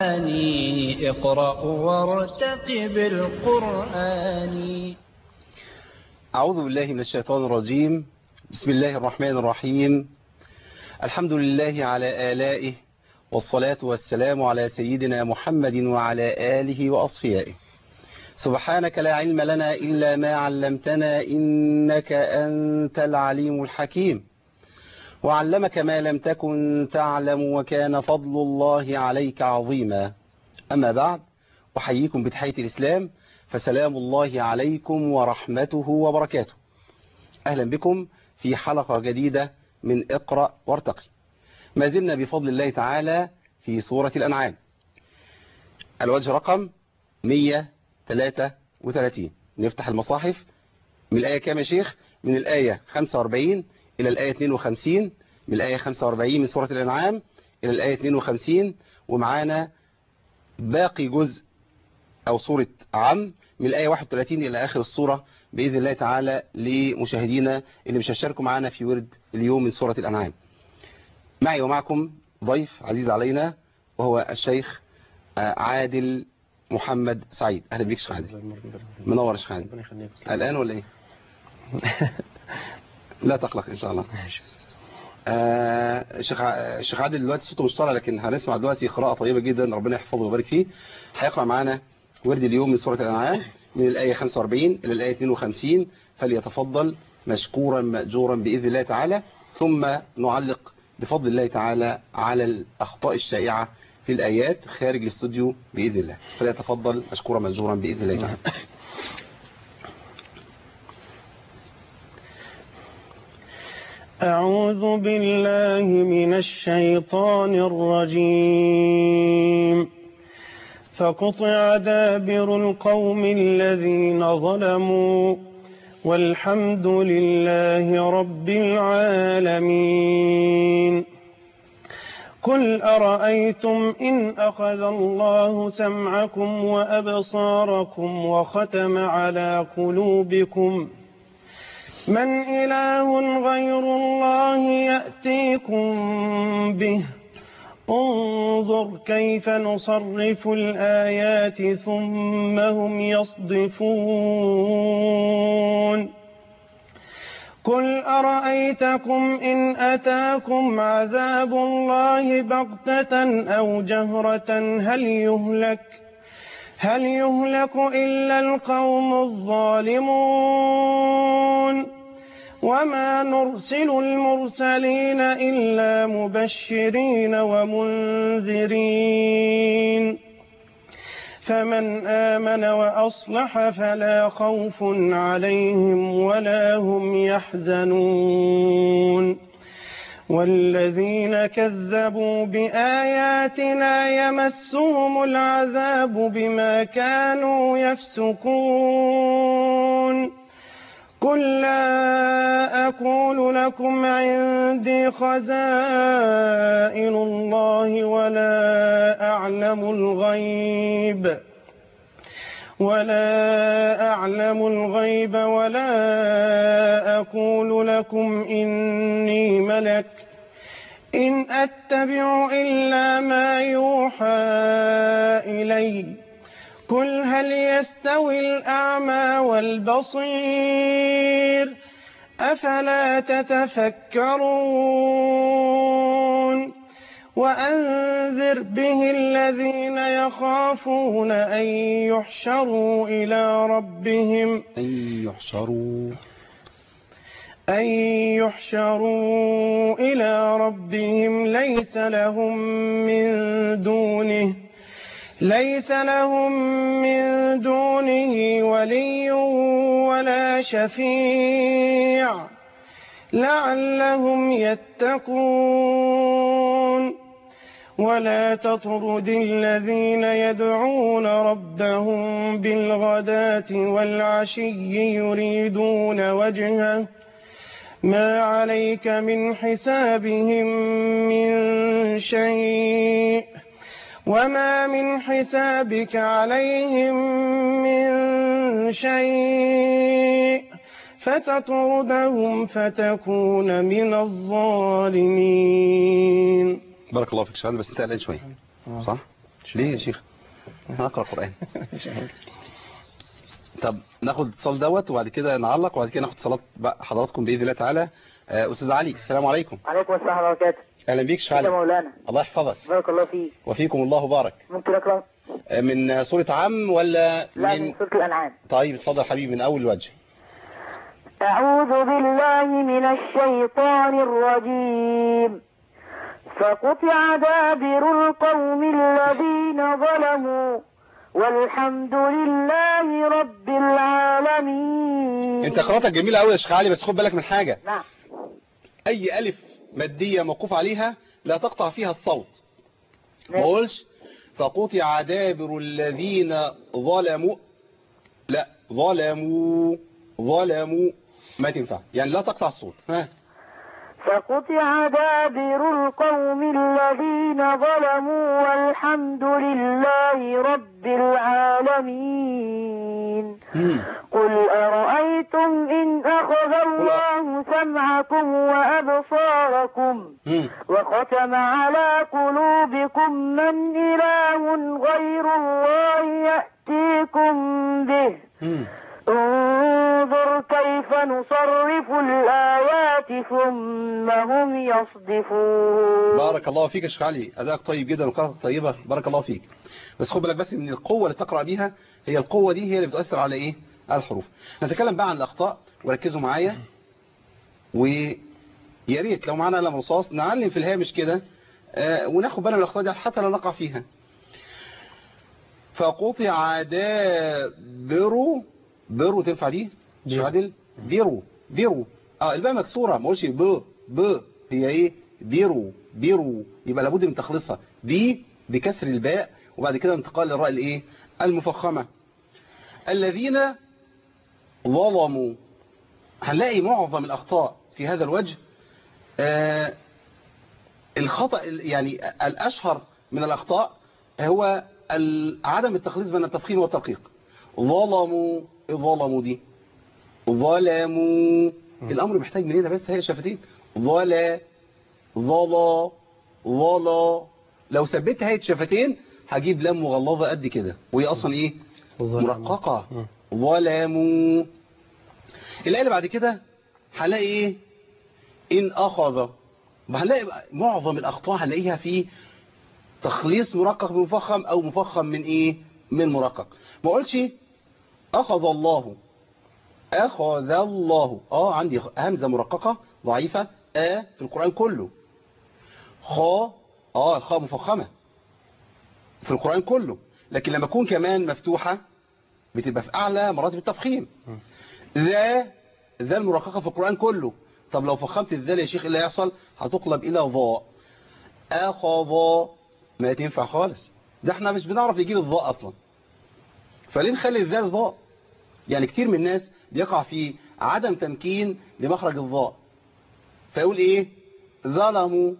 القرآن اقرأ وارتقب القرآن أعوذ بالله من الشيطان الرجيم بسم الله الرحمن الرحيم الحمد لله على آلائه والصلاة والسلام على سيدنا محمد وعلى آله وأصفيائه سبحانك لا علم لنا إلا ما علمتنا إنك أنت العليم الحكيم وعلمك ما لم تكن تعلم وكان فضل الله عليك عظيما أما بعد أحييكم بتحية الإسلام فسلام الله عليكم ورحمته وبركاته أهلا بكم في حلقة جديدة من اقرأ وارتقي ما زلنا بفضل الله تعالى في سورة الأنعام الوجه رقم 133 نفتح المصاحف من الآية كام يا شيخ من الآية 45 إلى الآية 52 من الآية 45 من سورة الأنعام إلى الآية 52 ومعانا باقي جزء أو سورة عم من الآية 31 إلى آخر السورة بإذن الله تعالى لمشاهدينا اللي مش هيشاركوا معنا في ورد اليوم من سورة الأنعام معي ومعكم ضيف عزيز علينا وهو الشيخ عادل محمد سعيد أهلا بيك شيخ عادل منور يا شيخ عادل الآن ولا إيه لا تقلق إن شاء الله آه شيخ عادل دلوقتي صوته مش طالع لكن هنسمع دلوقتي قراءة طيبة جدا ربنا يحفظه ويبارك فيه هيقرأ معانا ورد اليوم من سورة الأنعام من الآية 45 إلى الآية 52 فليتفضل مشكورا مأجورا بإذن الله تعالى ثم نعلق بفضل الله تعالى على الأخطاء الشائعة في الآيات خارج الاستوديو بإذن الله فليتفضل مشكورا مأجورا بإذن الله تعالى أعوذ بالله من الشيطان الرجيم فقطع دابر القوم الذين ظلموا والحمد لله رب العالمين قل أرأيتم إن أخذ الله سمعكم وأبصاركم وختم على قلوبكم من إله غير الله يأتيكم به انظر كيف نصرف الآيات ثم هم يصدفون قل أرأيتكم إن أتاكم عذاب الله بغتة أو جهرة هل يهلك هل يهلك إلا القوم الظالمون وما نرسل المرسلين إلا مبشرين ومنذرين فمن آمن وأصلح فلا خوف عليهم ولا هم يحزنون والذين كذبوا بآياتنا يمسهم العذاب بما كانوا يفسقون قل لا أقول لكم عندي خزائن الله ولا أعلم الغيب ولا أعلم الغيب ولا أقول لكم إني ملك إن أتبع إلا ما يوحى إلي قل هل يستوي الأعمى والبصير أفلا تتفكرون وأنذر به الذين يخافون أن يحشروا إلى ربهم أن يحشروا أن يحشروا إلى ربهم ليس لهم من دونه ليس لهم من دونه ولي ولا شفيع لعلهم يتقون ولا تطرد الذين يدعون ربهم بالغداة والعشي يريدون وجهه ما عليك من حسابهم من شيء وما من حسابك عليهم من شيء فتطردهم فتكون من الظالمين بارك الله فيك شغال بس انت قلقان شويه صح ليه يا شيخ احنا نقرا قران طب ناخد اتصال دوت وبعد كده نعلق وبعد كده ناخد صلاه بقى حضراتكم باذن الله تعالى آه، استاذ علي السلام عليكم عليكم السلام ورحمة الله وبركاته اهلا بيك شيخ يا علي مولانا الله يحفظك بارك الله فيك وفيكم الله بارك ممكن أقرأ آه، من سوره عم ولا لا من من سورة الأنعام طيب اتفضل حبيبي من اول الوجه أعوذ بالله من الشيطان الرجيم فقطع دابر القوم الذين ظلموا والحمد لله رب العالمين انت قراءتك جميله قوي يا شيخ علي بس خد بالك من حاجه نعم اي الف ماديه موقوف عليها لا تقطع فيها الصوت ما ماشي. اقولش فقطع دابر الذين ظلموا لا ظلموا ظلموا ما تنفع يعني لا تقطع الصوت ها فقطع دابر القوم الذين ظلموا والحمد لله رب العالمين مم. قل أرأيتم إن أخذ الله سمعكم وأبصاركم مم. وختم على قلوبكم من إله غير الله يأتيكم به مم. انظر كيف نصرف الآيات ثم هم يصدفون بارك الله فيك يا شيخ علي ادائك طيب جدا وقراءتك طيبه بارك الله فيك بس خد بالك بس ان القوه اللي تقرا بيها هي القوه دي هي اللي بتاثر على ايه على الحروف نتكلم بقى عن الاخطاء وركزوا معايا ويا ريت لو معانا قلم رصاص نعلم في الهامش كده آه، وناخد بالنا من الاخطاء دي حتى لا نقع فيها فقطع دابر برو تنفع دي مش عادل ديرو ديرو اه الباء مكسوره ما اقولش ب ب هي ايه ديرو ديرو يبقى لابد من تخليصها دي بكسر الباء وبعد كده انتقال للراء الايه المفخمه الذين ظلموا هنلاقي معظم الاخطاء في هذا الوجه آه الخطأ يعني الأشهر من الأخطاء هو ال- عدم التخليص بين التفخيم والتدقيق ظلموا إيه ظلموا دي ظلموا الأمر محتاج مننا بس هي شفتين ظلا ظلا ظلا لو ثبت هيئة شفتين هجيب لام مغلظة قد كده وهي أصلا إيه مرققة ظلموا الآية اللي بعد كده هنلاقي إيه إن أخذ هنلاقي بقى معظم الأخطاء هنلاقيها في تخليص مرقق بمفخم أو مفخم من إيه من مرقق ما قلتش أخذ الله أخذ الله آه عندي همزة مرققة ضعيفة آ في القرآن كله خا آه الخاء مفخمة في القرآن كله لكن لما تكون كمان مفتوحة بتبقى في أعلى مراتب التفخيم ذا ذا المرققة في القرآن كله طب لو فخمت الذال يا شيخ إيه اللي هيحصل هتقلب إلى ضاء أخذ ما تنفع خالص ده احنا مش بنعرف نجيب الضاء أصلا فليه نخلي الذال ضاء يعني كتير من الناس بيقع في عدم تمكين لمخرج الضاء فيقول ايه ظلموا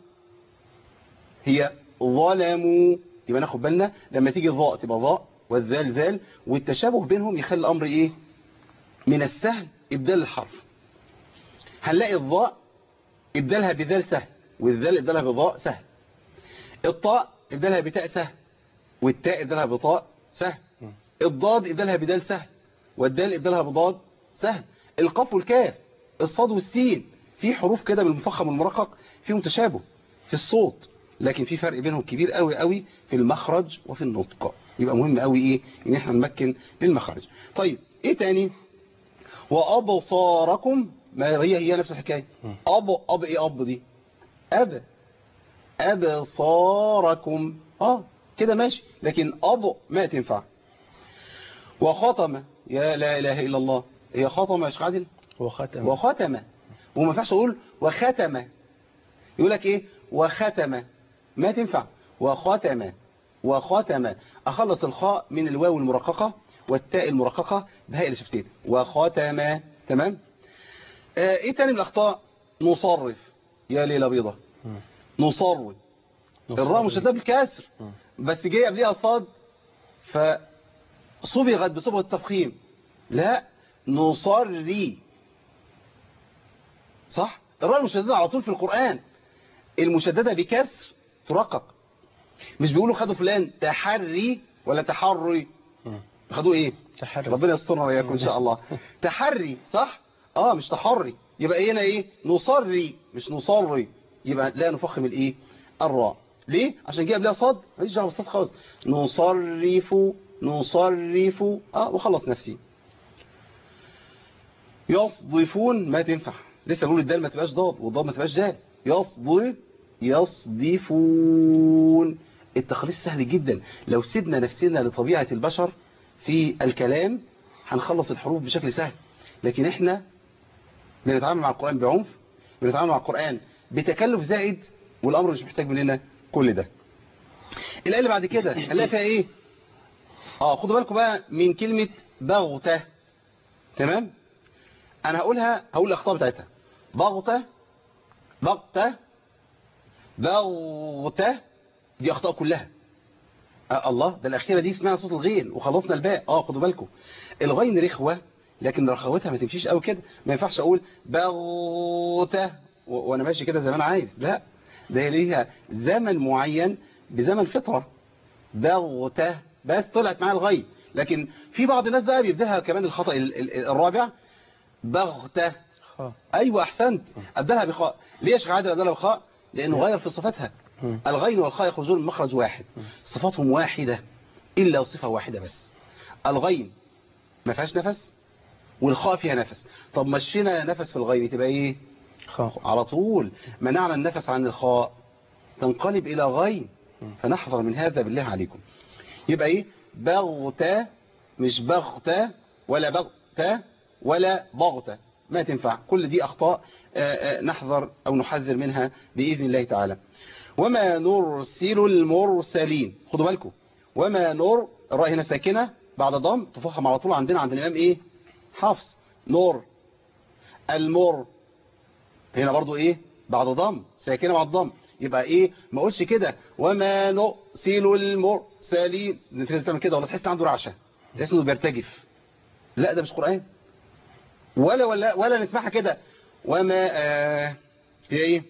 هي ظلموا يبقى ناخد بالنا لما تيجي الضاء تبقى ضاء والذال ذال والتشابه بينهم يخلي الامر ايه من السهل ابدال الحرف هنلاقي الضاء ابدالها بذال سهل والذال ابدالها بضاء سهل الطاء ابدالها بتاء سهل والتاء ابدالها بطاء سهل الضاد ابدالها بدال سهل والدال ابدالها بضاد سهل القاف والكاف الصاد والسين في حروف كده من المفخم والمرقق فيهم تشابه في الصوت لكن في فرق بينهم كبير قوي قوي في المخرج وفي النطق يبقى مهم قوي ايه ان احنا نمكن للمخرج طيب ايه تاني وابصاركم ما هي هي نفس الحكايه اب اب ايه اب دي اب ابصاركم اه كده ماشي لكن اب ما تنفع وختم يا لا اله الا الله هي ختم يا شيخ عادل وختم وختم وما ينفعش اقول وختم يقول لك ايه وختم ما تنفع وختم وختم اخلص الخاء من الواو المرققه والتاء المرققه بهاء الشفتين وختم تمام آه ايه تاني من الاخطاء نصرف يا ليله بيضه نصرف الراء مشدده بالكسر بس جاي قبلها صاد فصبغت بصبغه التفخيم لا نصري صح الراء المشدده على طول في القرآن المشددة بكسر ترقق مش بيقولوا خدوا فلان تحري ولا تحري خدوا ايه تحري. ربنا يسترنا وياكم ان شاء الله تحري صح اه مش تحري يبقى هنا ايه نصري مش نصري يبقى لا نفخم الايه الراء ليه عشان جايب لها صاد ماليش دعوه بالصاد خالص نصرف نصرف اه وخلص نفسي يصدفون ما تنفع لسه بقول الدال ما تبقاش ضاد والضاد ما تبقاش دال يصدف يصدفون التخليص سهل جدا لو سيبنا نفسنا لطبيعة البشر في الكلام هنخلص الحروف بشكل سهل لكن احنا بنتعامل مع القرآن بعنف بنتعامل مع القرآن بتكلف زائد والأمر مش محتاج مننا كل ده الآية اللي بعد كده هنلاقي فيها ايه اه خدوا بالكم بقى من كلمة بغتة تمام انا هقولها هقول الاخطاء بتاعتها بغتة بغتة بغتة دي اخطاء كلها آه الله ده الاخيره دي اسمها صوت الغين وخلصنا الباء اه خدوا بالكم الغين رخوه لكن رخوتها ما تمشيش قوي كده ما ينفعش اقول بغتة و- وانا ماشي كده زي ما انا عايز لا ده ليها زمن معين بزمن فطره بغتة بس طلعت معايا الغين لكن في بعض الناس بقى بيبدأها كمان الخطأ ال- ال- الرابع بغتة خاء ايوه احسنت ابدلها بخاء ليه يا شيخ عادل ابدلها بخاء لانه غير في صفاتها مم. الغين والخاء يخرجون من مخرج واحد صفاتهم واحدة الا صفة واحدة بس الغين ما فيهاش نفس والخاء فيها نفس طب مشينا نفس في الغين تبقى ايه خاء على طول منعنا النفس عن الخاء تنقلب الى غين فنحذر من هذا بالله عليكم يبقى ايه بغتة مش بغتة ولا بغتة ولا بغتة ما تنفع كل دي اخطاء آه، آه، نحذر او نحذر منها باذن الله تعالى وما نرسل المرسلين خدوا بالكم وما نور الراء هنا ساكنه بعد ضم تفخم على طول عندنا عند الامام ايه حفص نور المر هنا برضو ايه بعد ضم ساكنه بعد ضم يبقى ايه ما اقولش كده وما نرسل المرسلين في ناس تعمل كده ولا تحس عنده رعشه تحس انه بيرتجف لا ده مش قران ولا ولا ولا نسمعها كده وما آه هي ايه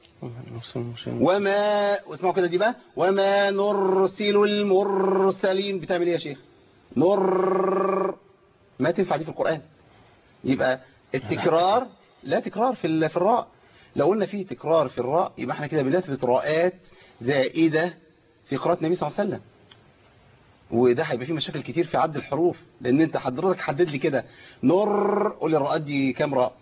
وما واسمعوا كده دي بقى وما نرسل المرسلين بتعمل ايه يا شيخ نر ما تنفع دي في القرآن يبقى التكرار لا تكرار في ال- في الراء لو قلنا فيه تكرار في الراء يبقى احنا كده بنثبت راءات زائدة في قراءة النبي صلى الله عليه وسلم وده هيبقى فيه مشاكل كتير في عد الحروف لان انت حضرتك حدد لي كده نر قول لي الراءات دي كام راء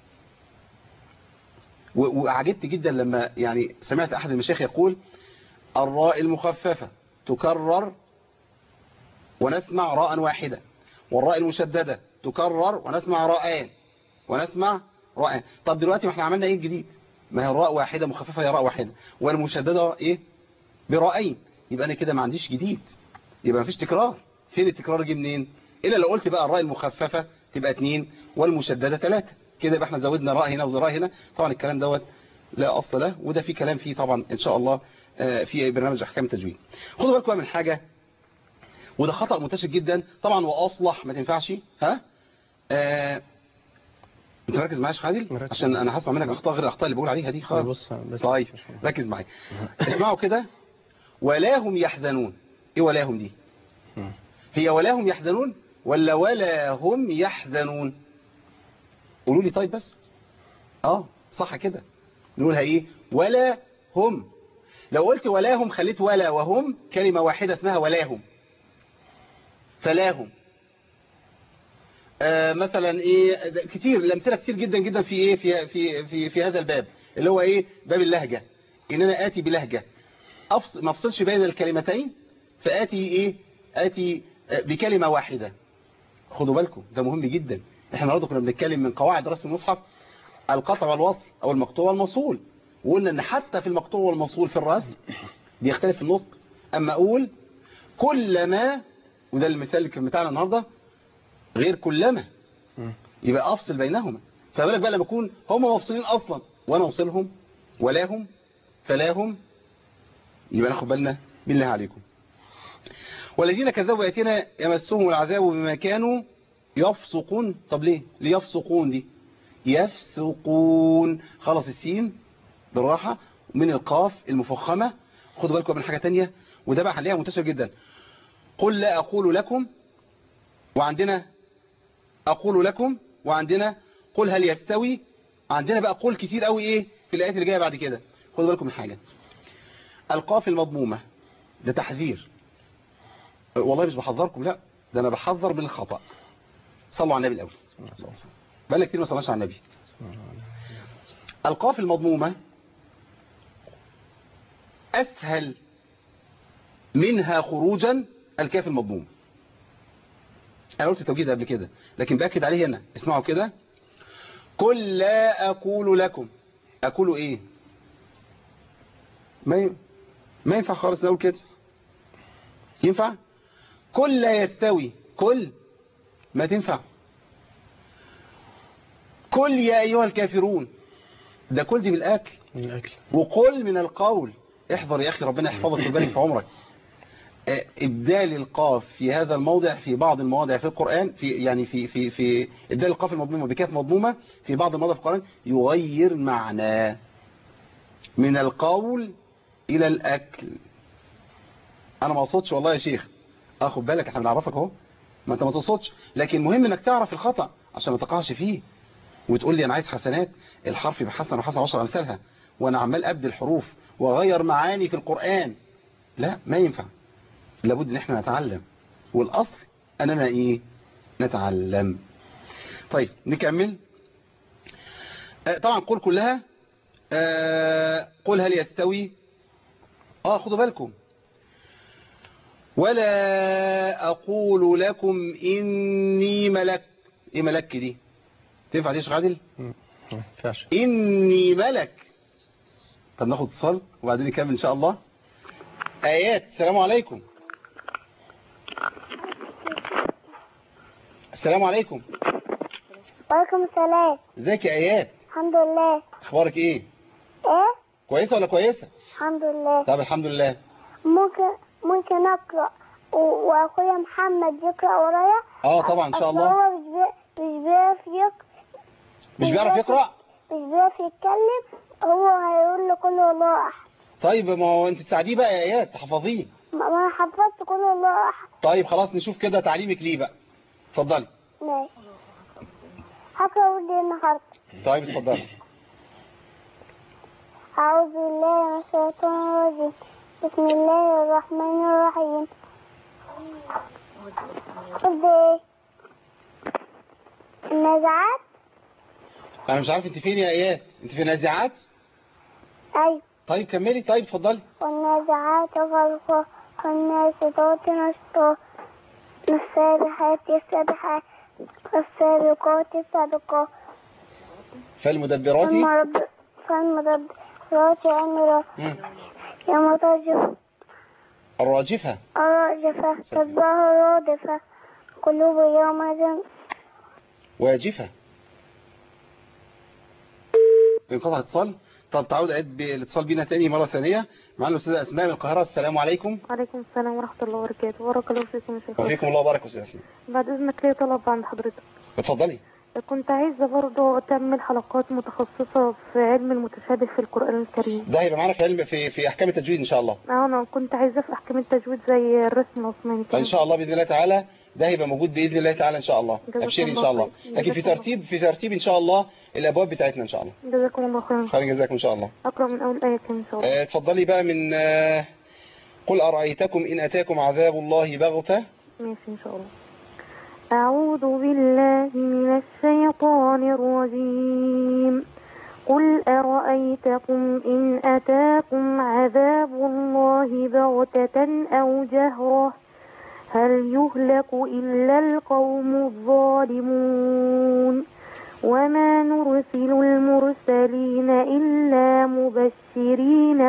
و- وعجبت جدا لما يعني سمعت احد المشايخ يقول الراء المخففة تكرر ونسمع راء واحدة والراء المشددة تكرر ونسمع راءان ونسمع راءان طب دلوقتي ما احنا عملنا ايه الجديد ما هي الراء واحدة مخففة هي راء واحدة والمشددة ايه برائين يبقى انا كده ما عنديش جديد يبقى ما فيش تكرار فين التكرار جه منين الا لو قلت بقى الراء المخففة تبقى اتنين والمشددة ثلاثة كده يبقى احنا زودنا راء هنا وراء هنا طبعا الكلام دوت لا اصل له وده في كلام فيه طبعا ان شاء الله آه، في برنامج احكام التجويد خدوا بالكم بقى من حاجه وده خطأ منتشر جدا طبعا واصلح ما تنفعش ها آه، انت مركز معايا يا شيخ عادل مركز. عشان انا هسمع منك اخطاء غير الاخطاء اللي بقول عليها دي خالص بص بس طيب ركز معايا اسمعوا كده ولا هم يحزنون ايه ولا هم دي مم. هي ولا هم يحزنون ولا ولا هم يحزنون قولوا لي طيب بس اه صح كده نقولها ايه ولا هم لو قلت ولا هم خليت ولا وهم كلمة واحدة اسمها ولاهم فلاهم آه مثلا ايه ده كتير الامثله كتير جدا جدا في ايه في في في في هذا الباب اللي هو ايه باب اللهجه ان انا اتي بلهجه أفصل ما افصلش بين الكلمتين فاتي ايه اتي آه، بكلمه واحده خدوا بالكم ده مهم جدا احنا النهارده كنا بنتكلم من قواعد دراسه المصحف القطع والوصل او المقطوع والموصول وقلنا ان حتى في المقطوع والموصول في الرسم بيختلف النطق اما اقول كلما وده المثال اللي كان بتاعنا النهارده غير كلما مم. يبقى افصل بينهما فبالك بقى لما يكون هما مفصولين اصلا وانا اوصلهم ولاهم فلاهم يبقى ناخد بالنا بالله عليكم والذين كذبوا ياتينا يمسهم العذاب بما كانوا يفسقون طب ليه ليفسقون دي يفسقون خلص السين بالراحة من القاف المفخمة خدوا بالكم من حاجة تانية وده بقى هنلاقيها منتشر جدا قل لا أقول لكم وعندنا أقول لكم وعندنا قل هل يستوي عندنا بقى قول كتير قوي ايه في الآيات اللي جاية بعد كده خدوا بالكم من حاجة القاف المضمومة ده تحذير والله مش بحذركم لا ده انا بحذر من الخطأ صلوا على النبي الاول بقى كتير ما صلناش على النبي القاف المضمومة اسهل منها خروجا الكاف المضموم انا قلت التوجيه ده قبل كده لكن باكد عليه هنا اسمعوا كده قل لا اقول لكم اقول ايه ما ي... ما ينفع خالص نقول كده ينفع كل لا يستوي كل ما تنفع كل يا ايها الكافرون ده كل دي من الاكل من الأكل وقل من القول احذر يا اخي ربنا يحفظك ويبارك في عمرك آه، ابدال القاف في هذا الموضع في بعض المواضع في القرآن في يعني في في في ابدال القاف المضمومه بكاف مضمومه في بعض المواضع في القرآن يغير معناه من القول الى الاكل انا ما اقصدش والله يا شيخ اخد بالك احنا بنعرفك اهو ما انت ما تقصدش لكن مهم انك تعرف الخطأ عشان ما تقعش فيه وتقول لي انا عايز حسنات الحرف بحسن وحسن عشر امثالها وانا عمال ابدل حروف واغير معاني في القرآن لا ما ينفع لابد ان احنا نتعلم والاصل اننا ايه نتعلم طيب نكمل آه، طبعا قول كلها آه، قل هل يستوي اه خدوا بالكم ولا اقول لكم اني ملك ايه ملك دي تنفع دي يا شيخ عادل ما ينفعش إني ملك طب ناخد اتصال وبعدين نكمل إن شاء الله آيات السلام عليكم السلام عليكم وعليكم السلام ازيك يا آيات الحمد لله اخبارك ايه ايه كويسة ولا كويسة الحمد لله طب الحمد لله ممكن ممكن اقرا و- واخويا محمد يقرا ورايا اه طبعا ان شاء أصل الله هو مش بي- مش بيعرف يق... مش بيعرف يقرأ مش بيعرف يتكلم هو هيقول له كل الله احد طيب ما هو انت تساعديه بقى يا آيات تحفظيه ما ما انا حفظت كل الله احد طيب خلاص نشوف كده تعليمك ليه بقى اتفضلي ماشي هقرا ودي النهارده طيب اتفضلي أعوذ بالله من الشيطان الرجيم بسم الله الرحمن الرحيم قلت ايه النزعات انا مش عارف انت فين يا آيات انت في نازعات أي طيب كملي طيب اتفضلي والنازعات غرقا والناشطات نشطا والسابحات سبحا والسابقات سبقا فالمدبرات والمرب فالمدبرات أمرا مم. يوم ترجف الراجفة الراجفة تتبعها الرادفة قلوب يومئذ واجفة انقطع اتصال طب تعود عيد بالاتصال بينا تاني مرة ثانية معنا الأستاذة أسماء من القاهرة السلام عليكم وعليكم السلام ورحمة الله وبركاته بارك الله فيكم يا شيخ وفيكم الله وبارك أستاذة أسماء بعد إذنك ليا طلب عند حضرتك اتفضلي كنت عايزة برضه تعمل حلقات متخصصة في علم المتشابه في القرآن الكريم ده هيبقى معانا في علم في في أحكام التجويد إن شاء الله اه أنا كنت عايزة في أحكام التجويد زي الرسم العثماني كده فإن شاء الله بإذن الله تعالى ده هيبقى موجود بإذن الله تعالى إن شاء الله جزاك أبشري إن الله شاء الله خير. لكن في جزاك الله ترتيب في ترتيب إن شاء الله الأبواب بتاعتنا إن شاء الله جزاكم الله خيرا خير جزاكم إن شاء الله أقرأ من أول آية كده إن شاء الله آه، اتفضلي بقى من آه، قل أرأيتكم إن أتاكم عذاب الله بغتة ماشي إن شاء الله أعوذ بالله من الشيطان الرجيم قل أرأيتكم إن أتاكم عذاب الله بغتة أو جهرة هل يهلك إلا القوم الظالمون وما نرسل المرسلين إلا مبشرين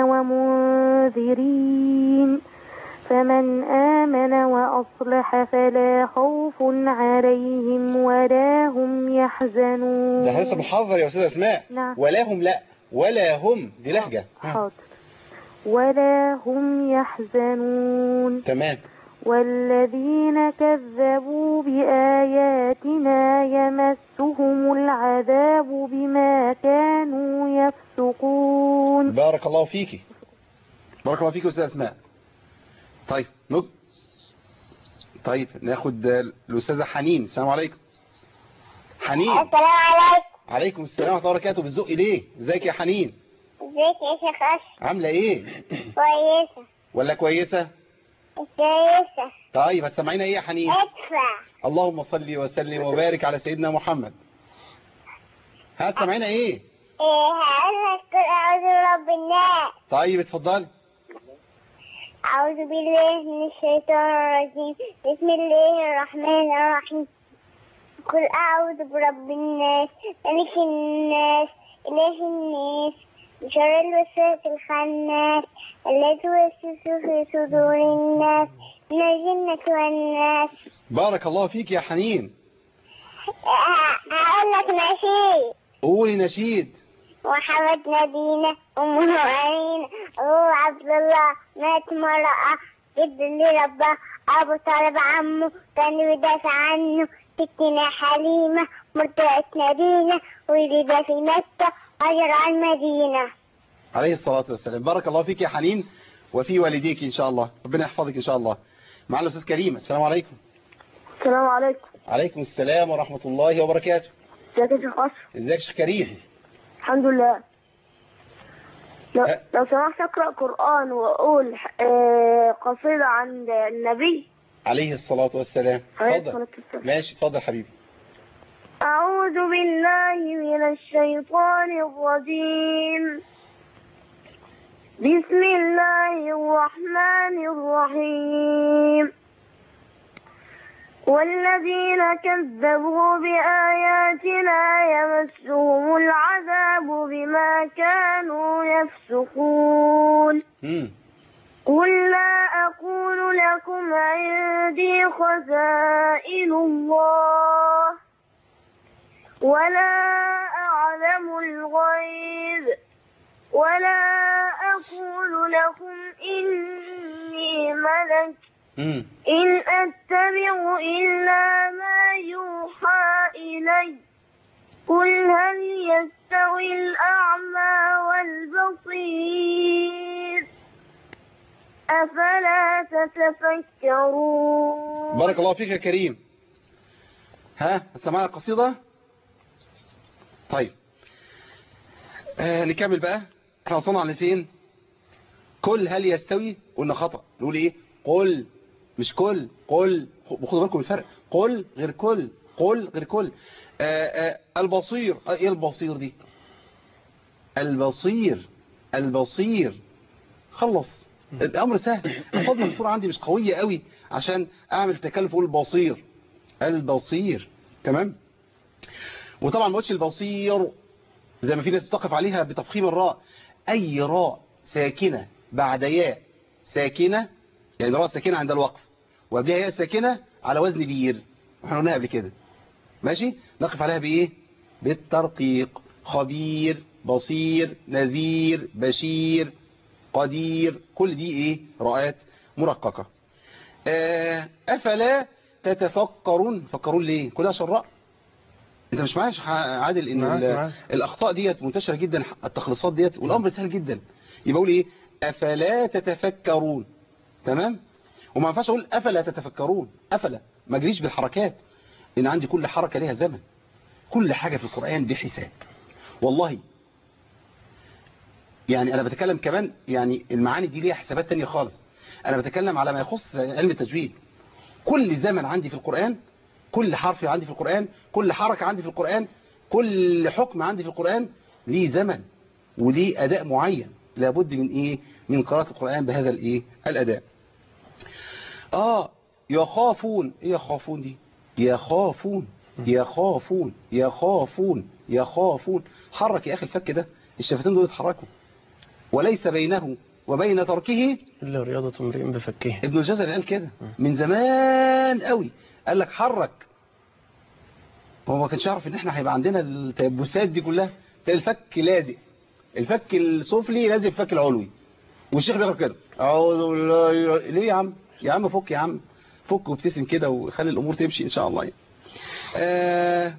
ومنذرين فمن آمن وأصلح فلا خوف عليهم ولا هم يحزنون ده احنا لسه بنحذر يا أستاذة أسماء نعم ولا هم لا ولا هم دي لهجة ها، حاضر ولا هم يحزنون تمام والذين كذبوا بآياتنا يمسهم العذاب بما كانوا يفسقون بارك الله فيكي بارك الله فيك يا استاذ اسماء طيب نج... طيب ناخد الاستاذه حنين السلام عليكم حنين السلام عليكم عليكم السلام ورحمه الله وبركاته بالذوق ليه ازيك يا حنين ازيك يا شيخ اشرف عامله ايه كويسة ولا كويسه كويسة طيب هتسمعينا ايه يا حنين ادفع اللهم صل وسلم وبارك على سيدنا محمد هتسمعينا ايه ايه هقول لك قل اعوذ برب الناس طيب اتفضلي أعوذ بالله من الشيطان الرجيم بسم الله الرحمن الرحيم قل أعوذ برب الناس ملك الناس إله الناس من شر الوسواس الخناس الذي يوسوس في صدور الناس من الجنة والناس بارك الله فيك يا حنين أ- أقول لك نشيد قولي نشيد محمد نبينا أمه أمينة أبوه عبد الله مات مرأة جد لربه أبو طالب عمه كان بيدافع عنه ستنا حليمة مرضعة نبينا ولد في مكة هجر عن المدينة عليه الصلاة والسلام بارك الله فيك يا حنين وفي والديك إن شاء الله ربنا يحفظك إن شاء الله معنا الأستاذ كريم السلام عليكم السلام عليكم عليكم السلام ورحمة الله وبركاته ازيك يا شيخ اشرف ازيك يا شيخ كريم الحمد لله لو, أه. لو سمحت اقرا قران واقول آه، قصيده عن النبي عليه الصلاة والسلام عليه اتفضل الصلاة والسلام. ماشي اتفضل حبيبي أعوذ بالله من الشيطان الرجيم بسم الله الرحمن الرحيم والذين كذبوا بآياتنا يمسهم العذاب بما كانوا يفسقون مم. قل لا أقول لكم عندي خزائن الله ولا أعلم الغيب ولا أقول لكم إني ملك مم. إن أتبع إلا ما يوحى إلي قل هل يستوي الأعمى والبصير أفلا تتفكرون بارك الله فيك يا كريم ها هتسمعنا القصيدة طيب آه نكمل بقى احنا وصلنا على فين كل هل يستوي قلنا خطأ نقول ايه قل مش كل قل خدوا بالكم الفرق قل غير كل قل غير كل آه آه البصير آه ايه البصير دي البصير البصير خلص الامر سهل الصدمه الصوره عندي مش قويه قوي عشان اعمل تكلف اقول البصير البصير تمام وطبعا ما قلتش البصير زي ما في ناس بتقف عليها بتفخيم الراء اي راء ساكنه بعد ياء ساكنه يعني راء ساكنه عند الوقف وقبلها ياء ساكنه على وزن بير احنا قلناها قبل كده ماشي نقف عليها بايه بالترقيق خبير بصير نذير بشير قدير كل دي ايه راءات مرققة آه، افلا تتفكرون فكرون ليه كل ده عشان راء انت مش معايا يا شيخ عادل ان معاك- ال- معاك. الاخطاء ديت منتشرة جدا التخليصات ديت والامر سهل جدا يبقى اقول ايه افلا تتفكرون تمام وما ينفعش اقول افلا تتفكرون افلا ما اجريش بالحركات لان عندي كل حركة ليها زمن كل حاجة في القرآن بحساب والله يعني انا بتكلم كمان يعني المعاني دي ليها حسابات تانية خالص انا بتكلم على ما يخص علم التجويد كل زمن عندي في القرآن كل حرف عندي في القرآن كل حركة عندي في القرآن كل حكم عندي في القرآن ليه زمن وليه أداء معين لابد من إيه من قراءة القرآن بهذا الإيه الأداء آه يخافون إيه يخافون دي يخافون يخافون يخافون يخافون حرك يا أخي الفك ده الشفتين دول اتحركوا وليس بينه وبين تركه إلا رياضة امرئ بفكه ابن الجزري قال كده من زمان قوي قال لك حرك هو ما كانش يعرف ان احنا هيبقى عندنا التيبسات دي كلها تلاقي الفك لازق الفك السفلي لازق الفك العلوي والشيخ بيقرا كده اعوذ بالله ليه يا عم يا عم فك يا عم فك وابتسم كده وخلي الامور تمشي ان شاء الله يعني. اه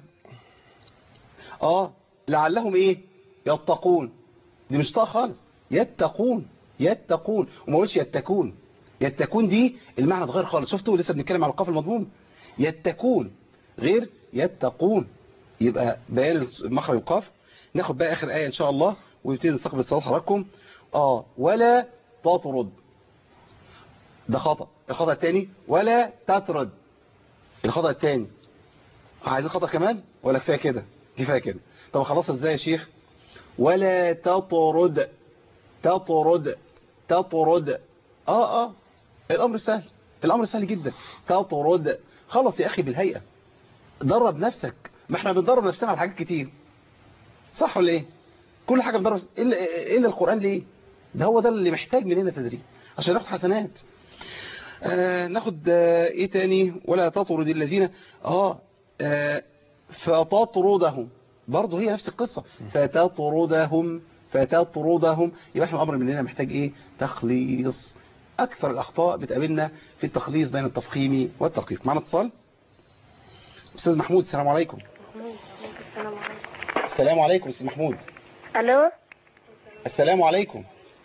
اه لعلهم ايه يتقون دي مش طاقه خالص يتقون يتقون وما اقولش يتكون يتكون دي المعنى اتغير خالص شفتوا لسه بنتكلم على القاف المضموم يتكون غير يتقون يبقى بيان مخرج القاف ناخد بقى اخر ايه ان شاء الله ونبتدي نستقبل صلاه حضراتكم اه ولا تطرد ده خطا الخطا الثاني ولا تطرد الخطا الثاني عايزين خطا كمان ولا كفايه كده كفايه كده طب خلاص ازاي يا شيخ ولا تطرد تطرد تطرد اه اه الامر سهل الامر سهل جدا تطرد خلص يا اخي بالهيئه درب نفسك ما احنا بندرب نفسنا على حاجات كتير صح ولا ايه كل حاجه بندرب الا الا القران ليه ده هو ده اللي محتاج مننا تدريب عشان ناخد حسنات آه ناخد آه ايه تاني ولا تطرد الذين اه, آه فتطردهم برضه هي نفس القصة فتطردهم فتطردهم يبقى احنا الامر مننا محتاج ايه تخليص اكثر الاخطاء بتقابلنا في التخليص بين التفخيم والترقيق معنا اتصال استاذ محمود السلام عليكم السلام عليكم استاذ محمود الو السلام عليكم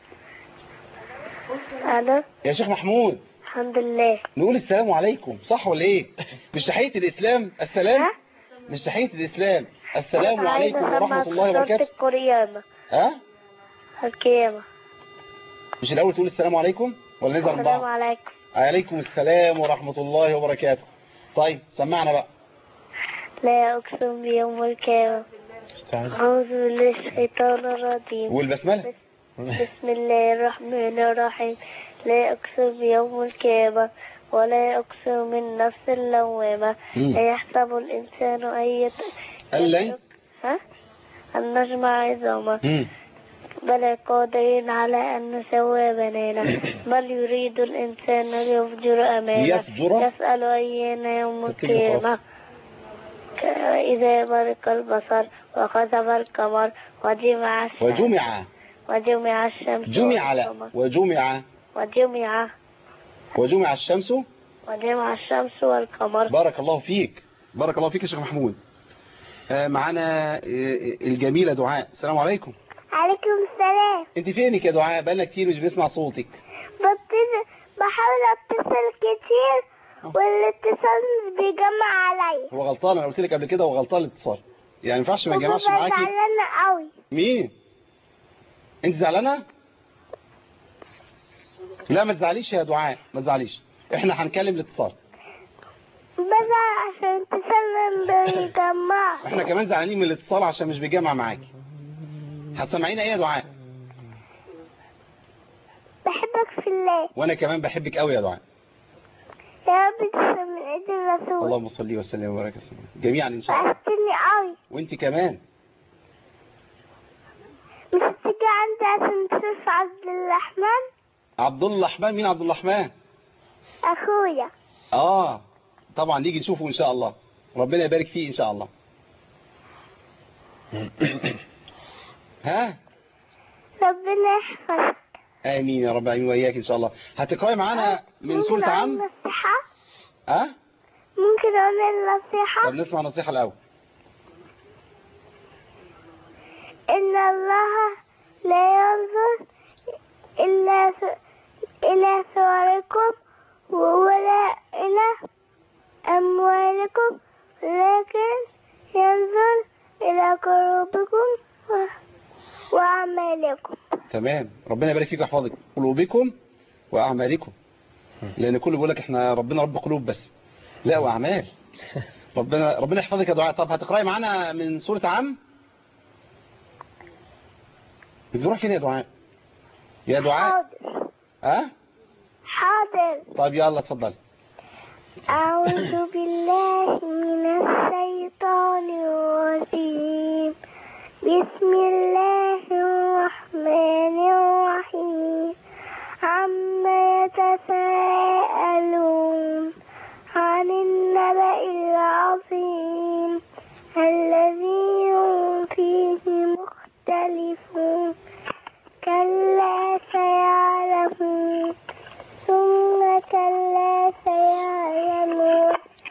الو يا شيخ محمود الحمد لله نقول السلام عليكم صح ولا ايه مش تحية الاسلام السلام ها؟ مش تحية الاسلام السلام عايزة عليكم ورحمة أسمع الله سورة وبركاته القيامة ها القيامة مش الاول تقول السلام عليكم ولا نزل السلام بعض عليكم عليكم السلام ورحمة الله وبركاته طيب سمعنا بقى لا أقسم بيوم القيامة أعوذ بالله من الشيطان الرجيم والبسملة بسم الله الرحمن الرحيم لا أقسم بيوم القيامة ولا أقسم بالنفس اللوامة مم. أيحسب الإنسان أن يت... ألا ها؟ أن نجمع عظامه مم. بل قادرين على أن نسوي بنانا بل يريد الإنسان ليفجر أمامه ليفجر؟ يسأل أيان يوم ترتيب الفرص. القيامة ك- إذا برق البصر وخسف القمر وجمع الشمس وجمع وجمع الشمس جمع لا والقمر وجمع وجمع وجمع الشمس وجمع الشمس والقمر بارك الله فيك بارك الله فيك يا شيخ محمود آه، معانا آه، الجميلة دعاء السلام عليكم عليكم السلام انت فينك يا دعاء بقالنا كتير مش بنسمع صوتك بتصل بحاول اتصل كتير والاتصال مش بيجمع عليا هو غلطان انا قلت لك قبل كده هو غلطان الاتصال يعني ما ينفعش ما يجمعش وببقى معاكي زعلانة قوي مين انت زعلانه لا ما تزعليش يا دعاء ما تزعليش احنا هنكلم الاتصال بزعل عشان اتصال بيجمع احنا كمان زعلانين من الاتصال عشان مش بيجمع معاكي هتسمعينا ايه يا دعاء بحبك في الله وانا كمان بحبك قوي يا دعاء يا رب تسلم من ايد الرسول اللهم صل وسلم وبارك وسلم جميعا ان شاء الله وحشتني قوي وانت كمان مش هتيجي عندي عشان تشوف عبد الرحمن عبد الله الرحمن مين عبد الرحمن اخويا اه طبعا نيجي نشوفه ان شاء الله ربنا يبارك فيه ان شاء الله ها ربنا يحفظك امين يا رب العالمين واياك ان شاء الله هتقراي معانا من ممكن سوره أقول عم نصيحة ها ممكن اقول النصيحة طب نسمع نصيحه الاول إن الله لا ينظر إلا س- إلى صوركم ولا إلى أموالكم لكن ينظر إلى قلوبكم و- وأعمالكم تمام ربنا يبارك فيك ويحفظك قلوبكم واعمالكم لان كله بيقول لك احنا ربنا رب قلوب بس لا واعمال ربنا ربنا يحفظك يا دعاء طب هتقراي معانا من سوره عم بتروح فين يا دعاء يا دعاء حاضر ها حاضر طب يلا اتفضل أعوذ بالله من الشيطان الرجيم بسم الله الرحمن الرحيم عما يتساءلون عن النبأ العظيم الذي هم فيه مختلفون كلا سيعلمون ثم كلا سيعلمون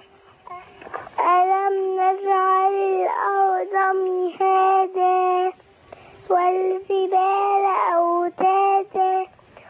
ألم نجعل الأرض مهادا والجبال أوتادا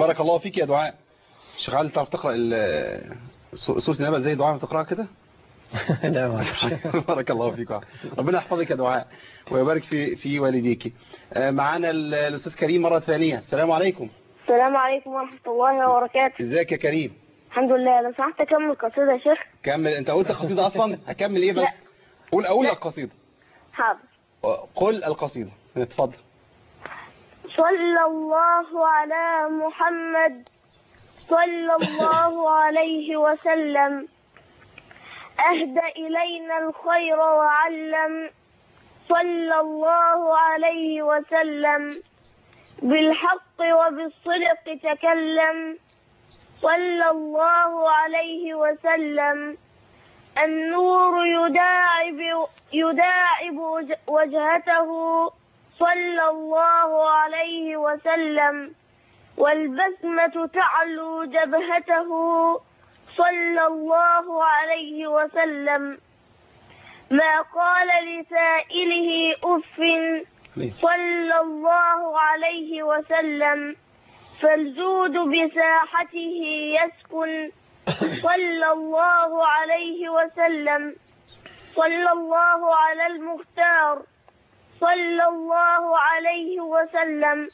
بارك الله فيك يا دعاء شيخ علي تعرف تقرأ ال- سو- سورة النبأ زي دعاء ما تقرأها كده لا ما أعرفش. بارك الله فيك ربنا يحفظك يا دعاء ويبارك في في والديك آه، معانا ال- الأستاذ كريم مرة ثانية السلام عليكم السلام عليكم ورحمة الله وبركاته ازيك يا كريم الحمد لله لو سمحت أكمل قصيدة يا شيخ كمل انت قلت القصيدة أصلا هكمل ايه بس لا. قول أول لا. القصيدة حاضر قل القصيدة اتفضل صلى الله على محمد صلى الله عليه وسلم أهدى إلينا الخير وعلم صلى الله عليه وسلم بالحق وبالصدق تكلم صلى الله عليه وسلم النور يداعب يداعب وج- وجهته صلى الله عليه وسلم والبسمة تعلو جبهته صلى الله عليه وسلم ما قال لسائله أف صلى الله عليه وسلم فالجود بساحته يسكن صلى الله عليه وسلم صلى الله على المختار صلى الله عليه وسلم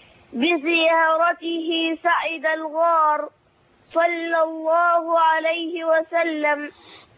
بزيارته سعد الغار صلى الله عليه وسلم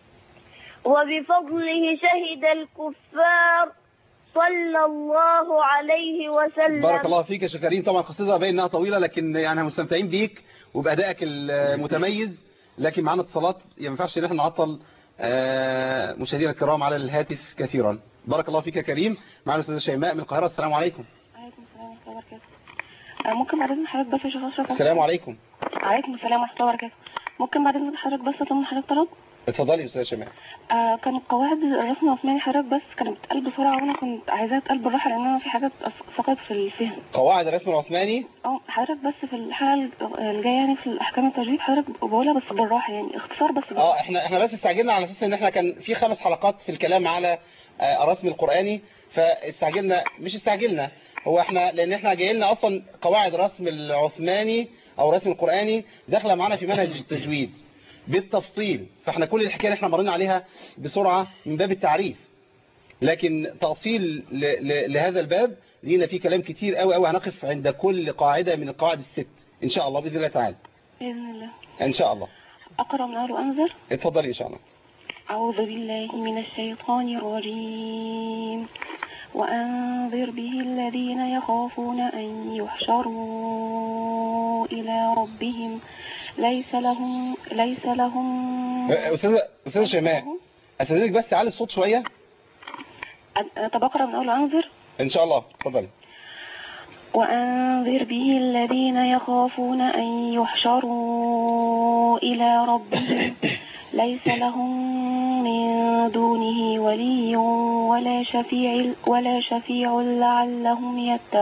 وبفضله شهد الكفار صلى الله عليه وسلم بارك الله فيك يا شيخ كريم طبعا القصيدة باين انها طويلة لكن يعني مستمتعين بيك وبأدائك المتميز لكن معانا اتصالات يعني ما ينفعش ان احنا نعطل آه، مشاهدينا الكرام على الهاتف كثيرا بارك الله فيك يا كريم معنا الاستاذه شيماء من القاهره السلام عليكم عليكم السلام ورحمة الله وبركاته آه، ممكن بعد إذن حضرتك بس يا شيخ أشرف السلام عليكم عليكم السلام ورحمة الله وبركاته ممكن بعد إذن حضرتك بس أطلب من حضرتك طلب اتفضلي يا استاذه شيماء آه كانت قواعد الرسم العثماني حضرتك بس كانت بتتقال بسرعة وأنا كنت عايزاها تتقال بالراحة لأن أنا في حاجات أس- سقطت في الفهم قواعد الرسم العثماني اه حضرتك بس في الحلقة الج- الجاية يعني في الأحكام التجويد حضرتك بقولها بس بالراحة يعني اختصار بس بالراحة. اه احنا احنا بس استعجلنا على اساس ان احنا كان في خمس حلقات في الكلام على آه، الرسم القرآني فاستعجلنا مش استعجلنا هو احنا لان احنا جاي لنا اصلا قواعد الرسم العثماني او الرسم القرآني داخله معانا في منهج التجويد بالتفصيل فاحنا كل الحكايه اللي احنا مرينا عليها بسرعه من باب التعريف لكن تأصيل ل- ل- لهذا الباب لينا فيه كلام كتير قوي قوي هنقف عند كل قاعدة من القواعد الست إن شاء الله بإذن الله تعالى بإذن الله إن شاء الله أقرأ من أول وأنذر اتفضلي إن شاء الله أعوذ بالله من الشيطان الرجيم وأنذر به الذين يخافون أن يحشروا إلى ربهم ليس لهم ليس لهم أستاذة أستاذة شيماء أستاذنك بس تعالي الصوت شوية أ- طب أقرأ من أول وأنذر إن شاء الله اتفضلي وأنذر به الذين يخافون أن يحشروا إلى ربهم ليس لهم من دونه ولي ولا شفيع ولا شفيع لعلهم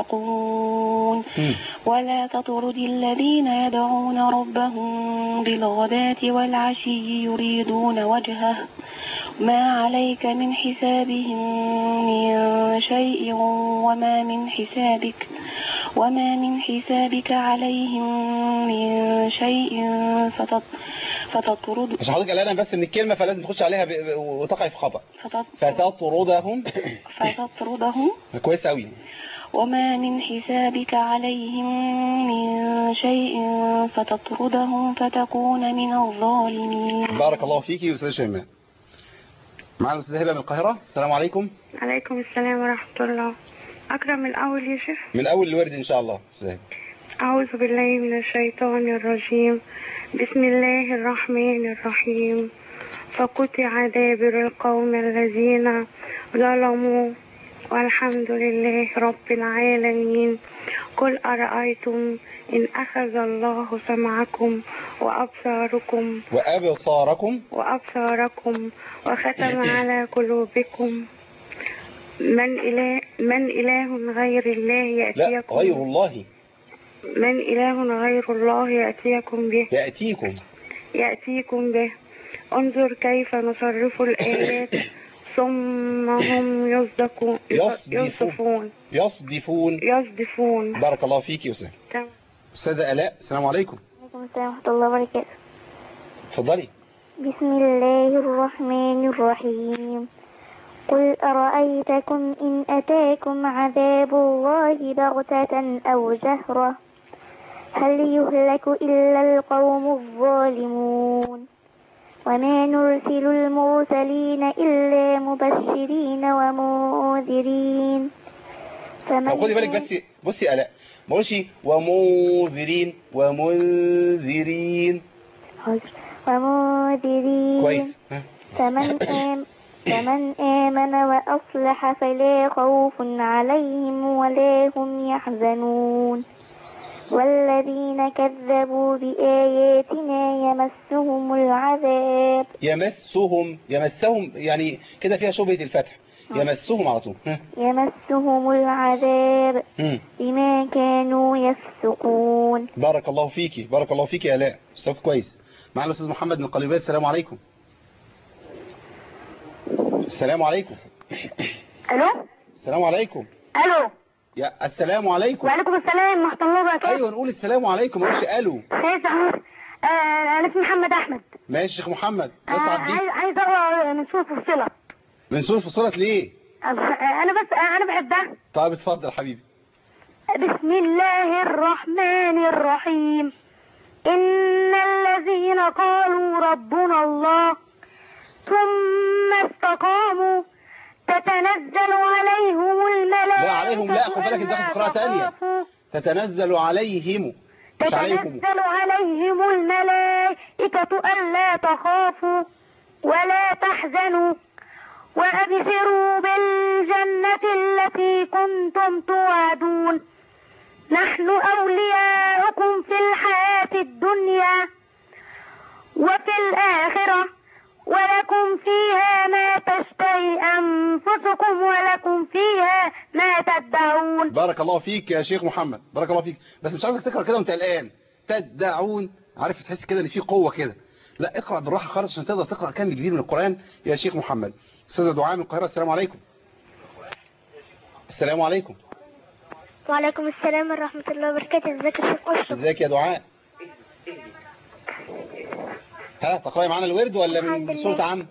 يتقون ولا تطرد الذين يدعون ربهم بالغداة والعشي يريدون وجهه ما عليك من حسابهم من شيء وما من حسابك وما من حسابك عليهم من شيء فتط فتطرد عشان حضرتك قلقانة بس من الكلمة فلازم تخش عليها ب... ب- وتقع في خطأ فتط فتطردهم فتطردهم كويس قوي وما من حسابك عليهم من شيء فتطردهم فتكون من الظالمين بارك الله فيكي يا أستاذة شيماء معنا الأستاذة هبة من القاهرة السلام عليكم عليكم السلام ورحمة الله أقرأ من الأول يا شيخ من أول الورد إن شاء الله أستاذة هبة. أعوذ بالله من الشيطان الرجيم بسم الله الرحمن الرحيم فقطع دابر القوم الذين ظلموا والحمد لله رب العالمين قل أرأيتم إن أخذ الله سمعكم وأبصاركم وأبصاركم وأبصاركم وختم على قلوبكم من إله من إله غير الله لا يأتيكم غير الله من إله غير الله يأتيكم به يأتيكم يأتيكم به انظر كيف نصرف الآيات ثم هم يصدقون يصدفون. يصدفون يصدفون يصدفون بارك الله فيكي يا أستاذة تمام. أستاذة آلاء السلام عليكم عليكم السلام ورحمة الله وبركاته اتفضلي بسم الله الرحمن الرحيم قل أرأيتكم إن أتاكم عذاب الله بغتة أو جهرة هل يهلك إلا القوم الظالمون وما نرسل المرسلين إلا مبشرين ومنذرين فمن طب خدي بالك بس بصي يا آلاء ما اقولش ومنذرين ومنذرين ومنذرين كويس ها فمن آم فمن آمن وأصلح فلا خوف عليهم ولا هم يحزنون والذين كذبوا بآياتنا يمسهم العذاب يمسهم يمسهم يعني كده فيها شبهة الفتح يمسهم على طول ها يمسهم العذاب مم. بما كانوا يفسقون بارك الله فيكي بارك الله فيكي يا آلاء استاذ كويس معنا الأستاذ محمد من القليوبية السلام عليكم السلام عليكم الو السلام عليكم الو يا السلام عليكم وعليكم السلام ورحمة الله وبركاته ايوه نقول السلام عليكم ما نقولش الو خير محمود آه انا اسمي محمد احمد ماشي يا شيخ محمد آه اسعد بيك عايز عايز اقرا من سورة الصلة من سورة فصلت ليه آه، انا بس آه، انا بحبها طيب اتفضل حبيبي بسم الله الرحمن الرحيم إن الذين قالوا ربنا الله ثم استقاموا تتنزل عليهم الملائكة لا عليهم لا خد بالك انت ألا داخل في قراءة تانية تخافوا تتنزل عليهم مش عليكم تتنزل عليهم الملائكة ألا تخافوا ولا تحزنوا وأبشروا بالجنة التي كنتم توعدون نحن أولياؤكم في الحياة الدنيا وفي الآخرة ولكم فيها ما تشتهي أنفسكم ولكم فيها ما تدعون بارك الله فيك يا شيخ محمد بارك الله فيك بس مش عايزك تقرا كده وانت قلقان تدعون عارف تحس كده ان في قوه كده لا اقرا بالراحه خالص عشان تقدر تقرا كم كبير من القران يا شيخ محمد استاذه دعاء من القاهره السلام عليكم السلام عليكم وعليكم السلام ورحمة الله وبركاته ازيك يا شيخ أشرف ازيك يا دعاء ها تقراي معانا الورد ولا الحمد من لله. سوره عم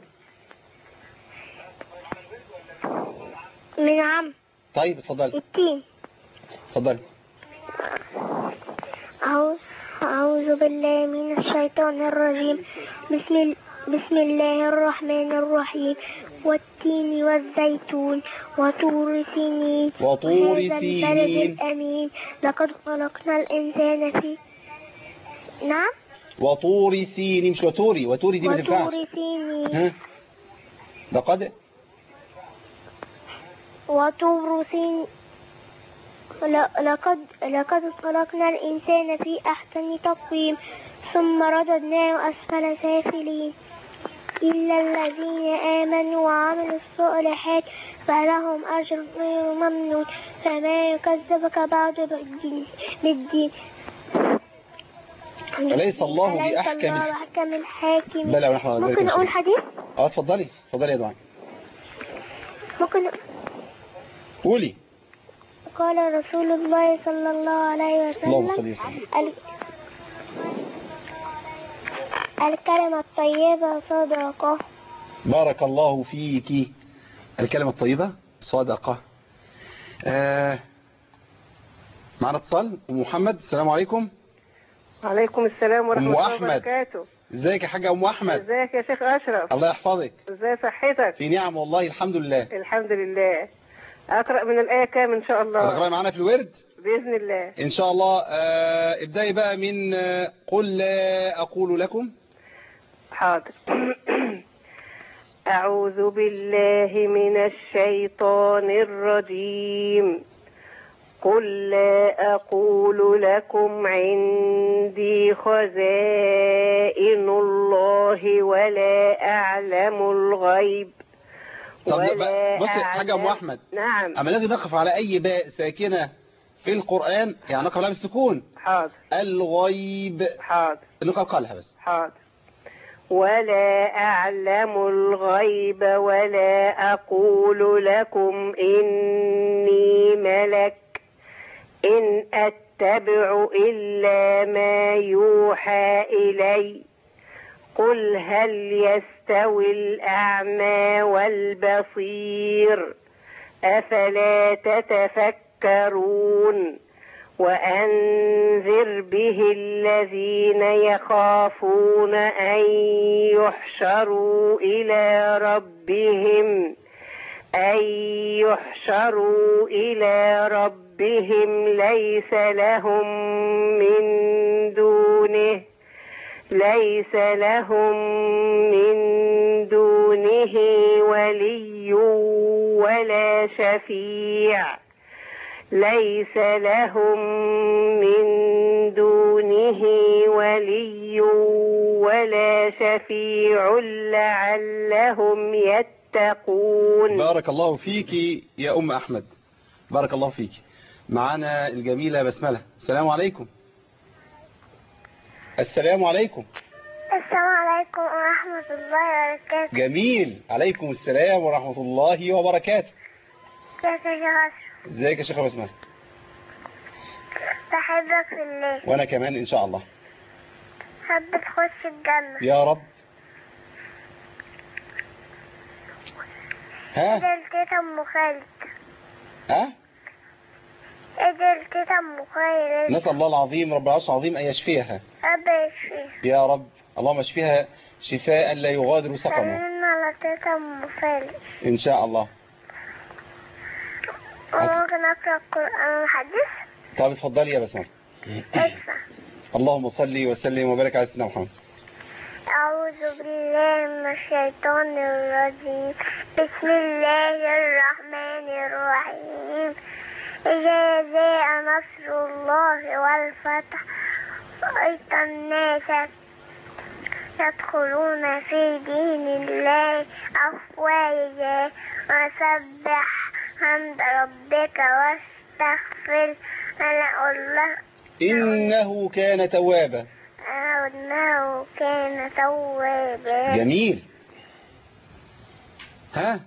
من عم طيب اتفضلي التين اتفضلي أعوذ, أعوذ بالله من الشيطان الرجيم بسم, ال... بسم الله الرحمن الرحيم والتين والزيتون وطور سينين وطور وهذا البلد سينين. الأمين لقد خلقنا الإنسان في نعم وطور سين مش وتوري وتوري دي ما تنفعش وطور سينين ها لقد وطور سين ل- لقد لقد خلقنا الإنسان في أحسن تقويم ثم رددناه أسفل سافلين إلا الذين آمنوا وعملوا الصالحات فلهم أجر غير ممنون فما يكذبك بعد بالدين بالدين أليس الله أليس بأحكم الله بأحكم الحاكم بلى ونحن على ذلك ممكن أقول مسلمون. حديث اه اتفضلي اتفضلي يا دعاء ممكن قولي قال رسول الله صلى الله عليه وسلم اللهم صل وسلم ال- الكلمة الطيبة صدقة بارك الله فيك الكلمة الطيبة صدقة آه معنا اتصال أم محمد السلام عليكم وعليكم السلام ورحمة أم الله أحمد. وبركاته ازيك يا حاجة أم أحمد ازيك يا شيخ أشرف الله يحفظك ازاي صحتك في نعم والله الحمد لله الحمد لله أقرأ من الآية كام إن شاء الله هتقرأي معانا في الورد بإذن الله إن شاء الله آه ابدأي بقى من آه قل لا أقول لكم حاضر أعوذ بالله من الشيطان الرجيم قل لا أقول لكم عندي خزائن الله ولا أعلم الغيب طب ولا بقى- بصي حاجة أم أعلم- أحمد نعم أما نيجي نقف على أي باء ساكنة في القرآن يعني نقف عليها بالسكون حاضر الغيب حاضر نقف قالها بس حاضر ولا أعلم الغيب ولا أقول لكم إني ملك إن أتبع إلا ما يوحى إلي قل هل يستوي الأعمى والبصير أفلا تتفكرون وأنذر به الذين يخافون أن يحشروا إلى ربهم أن يحشروا إلى ربهم ليس لهم من دونه ليس لهم من دونه ولي ولا شفيع ليس لهم من دونه ولي ولا شفيع لعلهم يتقون بارك الله فيك يا أم أحمد بارك الله فيك معانا الجميلة بسملة السلام عليكم السلام عليكم السلام عليكم ورحمة الله وبركاته جميل عليكم السلام ورحمة الله وبركاته كيف يا شيخ ازيك يا شيخة بسملة بحبك في الله وانا كمان ان شاء الله حب تخش الجنة يا رب ها ادعي لتيتا ام خالد ها ادعي لتيتا ام خالد نسأل الله العظيم رب العرش العظيم أن يشفيها رب يشفيها يا رب اللهم اشفيها شفاء لا يغادر سقما سلمنا على تيتا ام خالد إن شاء الله وممكن اقرا القرآن الحديث طب اتفضلي يا بسمة اسمع اللهم صل وسلم وبارك على سيدنا محمد أعوذ بالله من الشيطان الرجيم بسم الله الرحمن الرحيم إذا جاء نصر الله والفتح رأيت الناس يدخلون في دين الله أفواجا وسبح حمد ربك واستغفر أنا الله إنه كان توابا أنه كان توابا جميل ها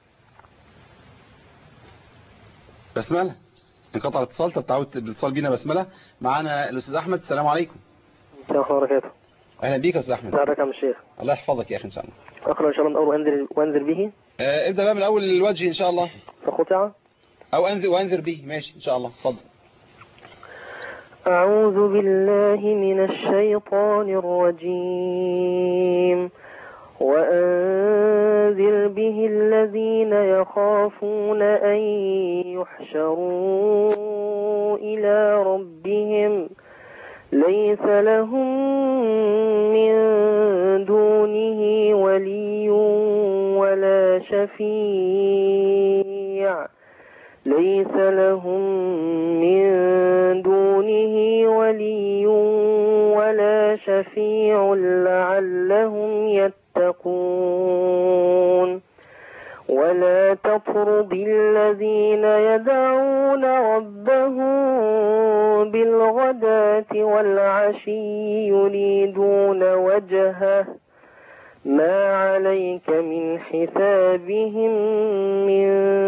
بسملة انقطع الاتصال طب تعود بالاتصال بينا بسملة معانا الأستاذ أحمد السلام عليكم السلام عليكم ورحمة الله وبركاته أهلا بيك يا أستاذ أحمد سعادتك يا عم الشيخ الله يحفظك يا أخي إن شاء الله أقرأ إن شاء الله من أول وأنذر, وأنذر به آه ابدأ بقى من أول الوجه إن شاء الله فقطع أو أنذر وأنذر به ماشي إن شاء الله اتفضل أعوذ بالله من الشيطان الرجيم وأنذر به الذين يخافون أن يحشروا إلى ربهم ليس لهم من دونه ولي ولا شفيع ليس لهم من دونه ولي ولا شفيع لعلهم يتقون ولا تطرد الذين يدعون ربهم بالغداة والعشي يريدون وجهه ما عليك من حسابهم من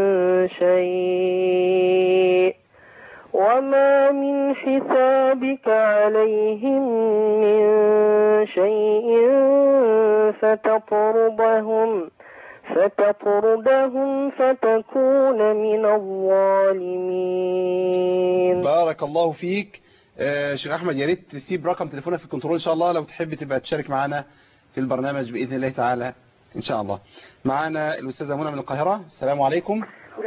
شيء وما من حسابك عليهم من شيء فتطردهم فتطردهم فتكون من الظالمين بارك الله فيك آه شيخ أحمد يا ريت تسيب رقم تليفونك في الكنترول إن شاء الله لو تحب تبقى تشارك معنا في البرنامج بإذن الله تعالى إن شاء الله معنا الأستاذة منى من القاهرة السلام عليكم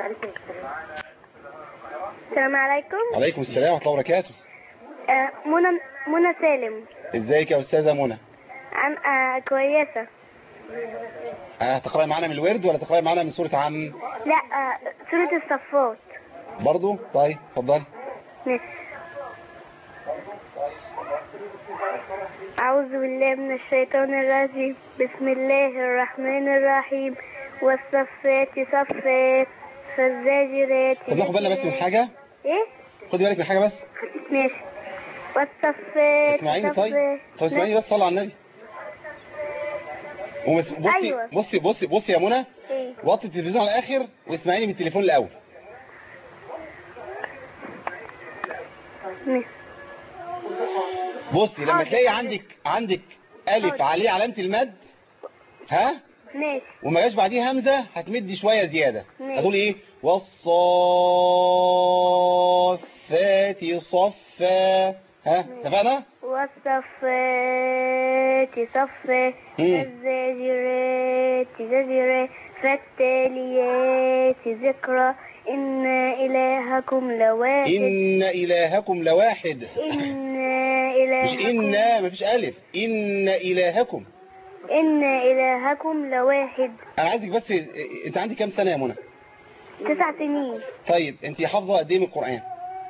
السلام عليكم عليكم السلام ورحمة الله وبركاته آه، منى منى سالم ازيك يا أستاذة منى عن آه، كويسة آه تقرأي معانا من الورد ولا تقرأي معانا من سورة عم لا آه، سورة الصفات برضو طيب اتفضلي ماشي أعوذ بالله من الشيطان الرجيم بسم الله الرحمن الرحيم والصفات صفات فالزاجرات طب ناخد بالنا بس من حاجة ايه خدي بالك من حاجة بس ماشي والصفات اسمعيني طيب صفات. طب اسمعيني بس صلي على النبي ومس... بصي أيوة. بصي بصي بصي يا منى ايه وطي التلفزيون على الآخر واسمعيني من التليفون الأول ماشي بصي لما تلاقي عندك عندك ألف عليه علامة المد ها ماشي وما جاش بعديه همزة هتمدي شوية زيادة ماشي. هتقول ايه والصافات صفا ها اتفقنا والصفات صفا مم. الزاجرات زجرا فالتاليات ذكرى إن إلهكم لواحد إن إلهكم لواحد إن مش إلهكم إن مفيش ألف إن إلهكم إن إلهكم لواحد أنا عايزك بس أنت عندك كام سنة يا منى تسع سنين طيب أنت حافظة قد إيه من القرآن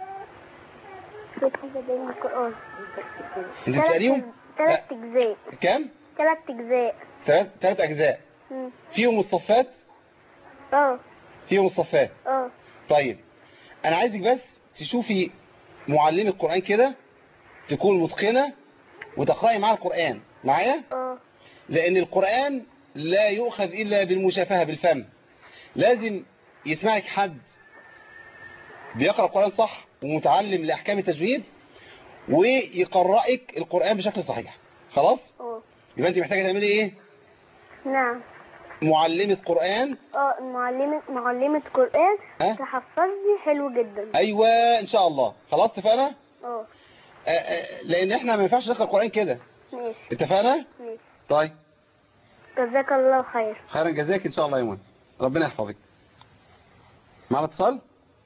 بتحفظ بين القرآن أنت بتسأليهم ثلاث أجزاء كام ثلاث أجزاء ثلاث ثلاث أجزاء مم. فيهم الصفات اه فيهم الصفات اه طيب انا عايزك بس تشوفي معلمة القرآن كده تكون متقنة وتقرأي معاها القرآن معايا اه لان القرآن لا يؤخذ الا بالمشافهة بالفم لازم يسمعك حد بيقرأ القرآن صح ومتعلم لأحكام التجويد ويقرأك القرآن بشكل صحيح خلاص اه يبقى انت محتاجة تعملي ايه نعم معلمة قرآن اه معلمة معلمة قرآن ها؟ تحفظني حلو جدا ايوه ان شاء الله خلاص اتفقنا اه آه، آه، لان احنا ما ينفعش نقرأ القرآن كده ماشي اتفقنا ماشي طيب جزاك الله خير خيرا جزاك ان شاء الله يا منى ربنا يحفظك معنا اتصال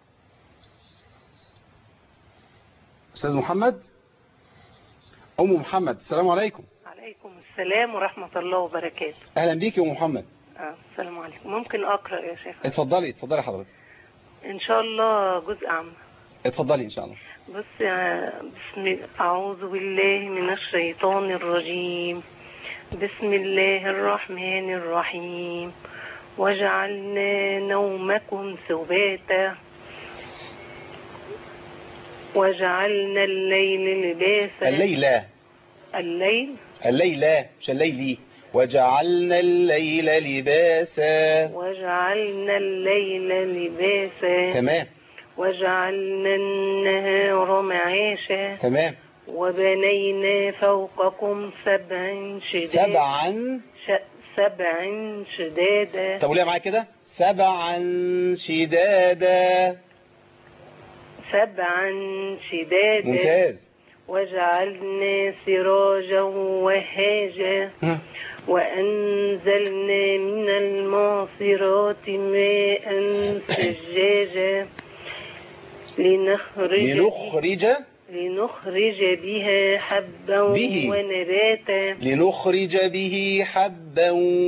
استاذ محمد ام محمد السلام عليكم عليكم السلام ورحمة الله وبركاته اهلا بيك يا ام محمد آه السلام عليكم ممكن أقرأ يا شيخ اتفضلي اتفضلي حضرتك إن شاء الله جزء عام اتفضلي ان شاء الله بص يا بسم أعوذ بالله من الشيطان الرجيم بسم الله الرحمن الرحيم وجعلنا نومكم سباتا وجعلنا الليل لباسا الليلة الليل الليلة مش الليلي وجعلنا الليل لباسا وجعلنا الليل لباسا تمام وجعلنا النهار معاشا تمام وبنينا فوقكم سبعا شدادا سبعا ش... سبعا شدادا طب قوليها معايا كده سبعا شدادا سبعا شدادا ممتاز وجعلنا سراجا وهاجا ها. وأنزلنا من المعصرات ماء ثجاجا لنخرج لنخرج لنخرج بها حبا به. ونباتا لنخرج به حبا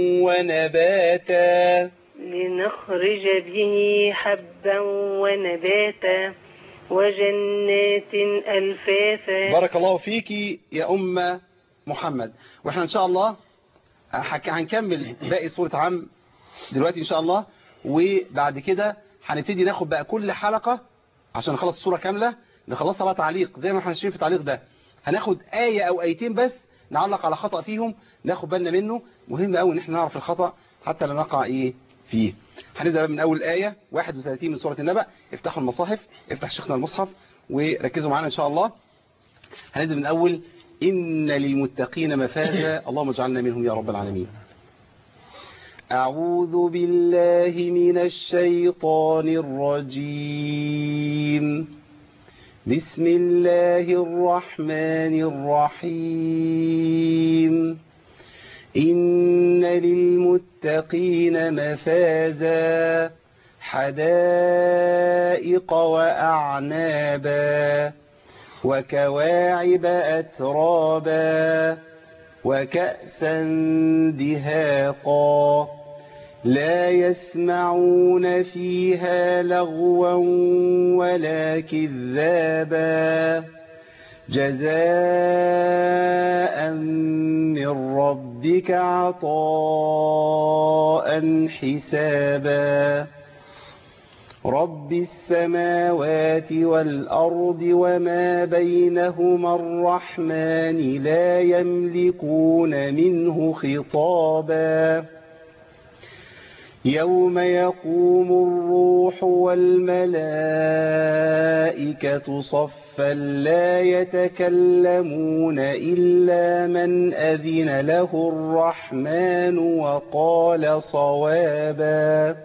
ونباتا لنخرج به حبا ونباتا وجنات ألفافا بارك الله فيكي يا أم محمد واحنا ان شاء الله هك- هنكمل باقي سورة عام دلوقتي ان شاء الله وبعد كده هنبتدي ناخد بقى كل حلقة عشان نخلص الصورة كاملة نخلصها بقى تعليق زي ما احنا شايفين في التعليق ده هناخد آية او آيتين بس نعلق على خطأ فيهم ناخد بالنا منه مهم قوي ان احنا نعرف الخطأ حتى لا نقع ايه فيه هنبدأ بقى من اول آية 31 من سورة النبأ افتحوا المصاحف افتح شيخنا المصحف وركزوا معانا ان شاء الله هنبدأ من اول إن للمتقين مفازا اللهم اجعلنا منهم يا رب العالمين أعوذ بالله من الشيطان الرجيم بسم الله الرحمن الرحيم إن للمتقين مفازا حدائق وأعنابا وكواعب أترابا وكأسا دهاقا لا يسمعون فيها لغوا ولا كذابا جزاء من ربك عطاء حسابا رب السماوات والأرض وما بينهما الرحمن لا يملكون منه خطابا يوم يقوم الروح والملائكة صفا لا يتكلمون إلا من أذن له الرحمن وقال صوابا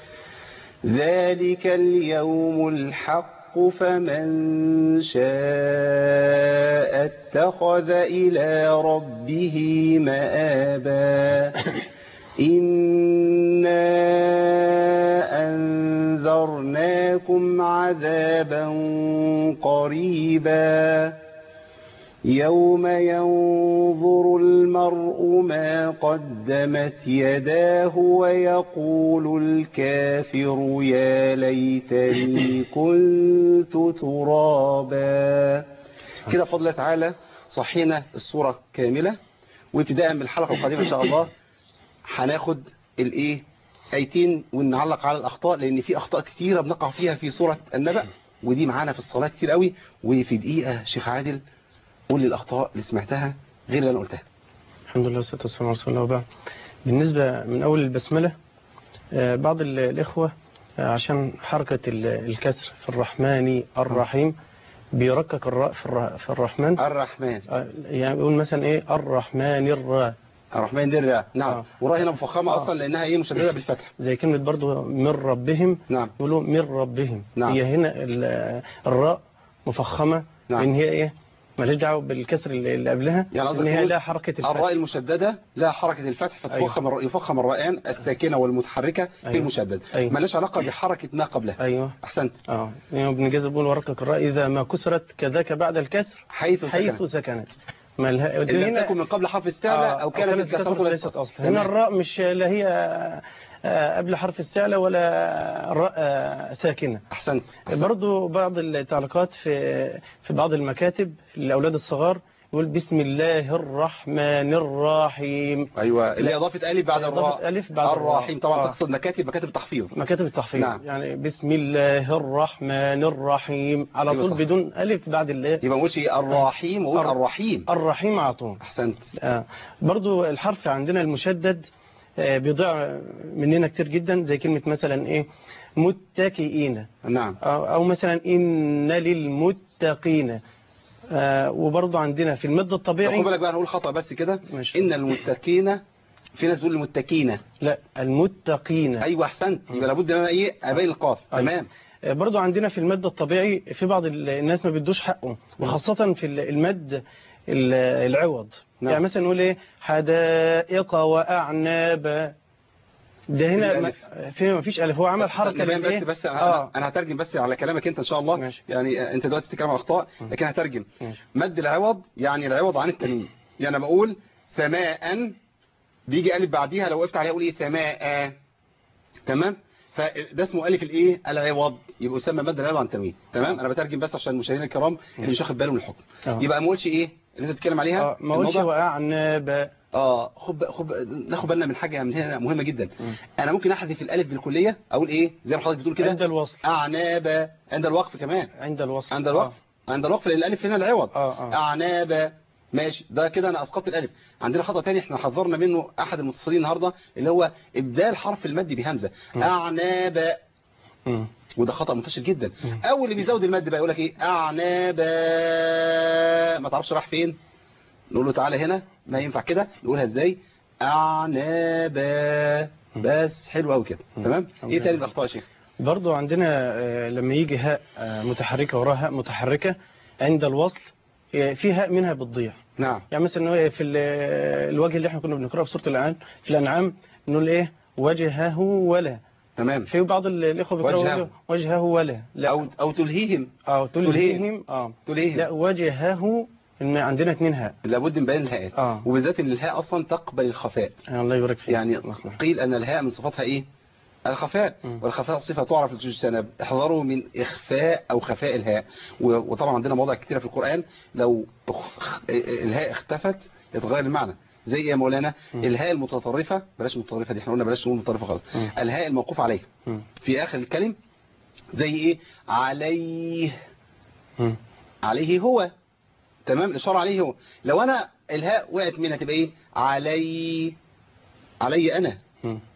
ذلك اليوم الحق فمن شاء اتخذ إلى ربه مآبا إنا أنذرناكم عذابا قريبا يوم ينظر المرء ما قدمت يداه ويقول الكافر يا ليتني كنت ترابا كده بفضل الله تعالى صحينا الصورة كاملة وابتداء من الحلقة القادمة إن شاء الله هناخد الايه ايتين ونعلق على الاخطاء لان في اخطاء كثيره بنقع فيها في سوره النبأ ودي معانا في الصلاه كتير قوي وفي دقيقه شيخ عادل قول لي الاخطاء اللي سمعتها غير اللي انا قلتها الحمد لله والصلاة والسلام على رسول الله وبعد بالنسبة من أول البسملة آه، بعض ال- الإخوة آه، عشان حركة ال- الكسر في الرحمن الرحيم بيركك الراء في الر- في الرحمن الرحمن آه، يعني بيقول مثلا إيه الرحمن الراء الرحمن دي الراء نعم والراء هنا مفخمه اصلا لانها ايه مشدده بالفتح زي كلمة برضو من ربهم نعم يقولوا من ربهم نعم. هي هنا ال- الراء مفخمة نعم. لأن هي إيه مالهاش دعوة بالكسر اللي اللي قبلها يعني قصدك إن هي تقول لها حركة الفتح الراء المشدده لها حركه الفتح فتفخم الر- يفخم الرائان الساكنه والمتحركه في أيوة. المشدد أيوة. مالهاش علاقه بحركه ما قبلها أيوه احسنت اه يعني ابن جزر بيقول ورقك الراء إذا ما كسرت كذاك بعد الكسر حيث حيث سكنت. سكنت ما لها إن لم تكن من قبل حرف استعلاء او كانت كسرت الكسره ليست أصلا هنا الراء مش لا هي آه، قبل حرف استعلاء ولا راء آه، ساكنة احسنت برضو بعض التعليقات في في بعض المكاتب للأولاد الصغار يقول بسم الله الرحمن الرحيم ايوه اللي لا. اضافه الف بعد إضافة الراء ألف بعد الراء. الرحيم طبعا آه. تقصد مكاتب مكاتب التحفيظ مكاتب التحفيظ نعم. يعني بسم الله الرحمن الرحيم على أيوة طول صح. بدون ألف بعد الايه يبقى ما نقولش إيه الرحيم وقول الر- الرحيم الرحيم على طول احسنت آه. برضو الحرف عندنا المشدد آه، بيضيع مننا كتير جدا زي كلمة مثلا ايه متكئين نعم أو, أو مثلا إن للمتقين آه وبرضو عندنا في المد خد الطبيعي بالك بقى نقول خطأ بس كده ماشي. ان المتقين في ناس بتقول المتقين لا المتقين ايوه احسنت يبقى لابد ان انا ايه ابين القاف أيوة. تمام آه، برضو عندنا في المد الطبيعي في بعض ال- الناس ما بيدوش حقه وخاصة في ال- المد ال- العوض نعم. يعني مثلا نقول ايه حدائق وأعناب ده هنا في ما ألف. في ما فيش ألف هو عمل حركة نبين للإيه؟ بس بس انا آه. انا هترجم بس على كلامك انت ان شاء الله ماشي. يعني آه، انت دلوقتي بتتكلم عن الاخطاء لكن هترجم ماشي. مد العوض يعني العوض عن التنوين يعني انا بقول سماء بيجي الف بعديها لو وقفت عليها اقول ايه سماء تمام فده اسمه الف الايه العوض يبقى يسمى مد العوض عن التنوين تمام انا بترجم بس عشان المشاهدين الكرام اللي مش واخد باله من الحكم آه. يبقى ما اقولش ايه اللي انت بتتكلم عليها آه، ما اقولش الموضع- وأعناب اه خد بق- خد بق- ناخد بالنا من حاجه من هنا مهمه جدا انا ممكن احذف الالف بالكليه اقول ايه زي ما حضرتك بتقول كده عند الوصل اعناب عند الوقف كمان عند الوصل عند الوقف عند الوقف لان الالف هنا العوض آه، آه. اعناب ماشي ده كده انا اسقطت الالف عندنا خطا تاني احنا حذرنا منه احد المتصلين النهارده اللي هو ابدال حرف المد بهمزه اعناب مم. وده خطا منتشر جدا اول اللي بيزود المد بقى يقول لك ايه اعناب ما تعرفش راح فين نقول له تعالى هنا ما ينفع كده نقولها ازاي اعناب بس حلو قوي كده تمام ايه تاني الاخطاء يا شيخ برضو عندنا آه، لما يجي هاء آه، متحركة وراها هاء متحركة عند الوصل آه، في هاء منها بتضيع نعم يعني مثلا هو في ال- الوجه اللي احنا كنا بنقراه في سورة الأنعام في الأنعام نقول ايه وجهه ولا تمام في بعض ال- الإخوة بيقرأوا وجهه. وجهه- وجهه ولا لا او او تلهيهم أو تلهيهم. تلهيهم اه تلهيهم لا وجهه إن عندنا اتنين هاء لابد من بيان الهاءات اه وبالذات ان الهاء اصلا تقبل الخفاء الله يبارك فيك يعني مصلحة. قيل ان الهاء من صفاتها ايه الخفاء والخفاء صفة تعرف للجنب احذروا من إخفاء أو خفاء الهاء و- وطبعا عندنا مواضع كتيرة في القرآن لو اخ- الهاء اختفت يتغير المعنى زي ايه يا مولانا الهاء المتطرفة بلاش متطرفة دي احنا قلنا بلاش نقول متطرفة خالص الهاء الموقوف عليه مم. في آخر الكلم زي ايه عليه مم. عليه هو تمام الإشارة عليه هو لو أنا الهاء وقعت منها تبقى ايه علي علي أنا مم.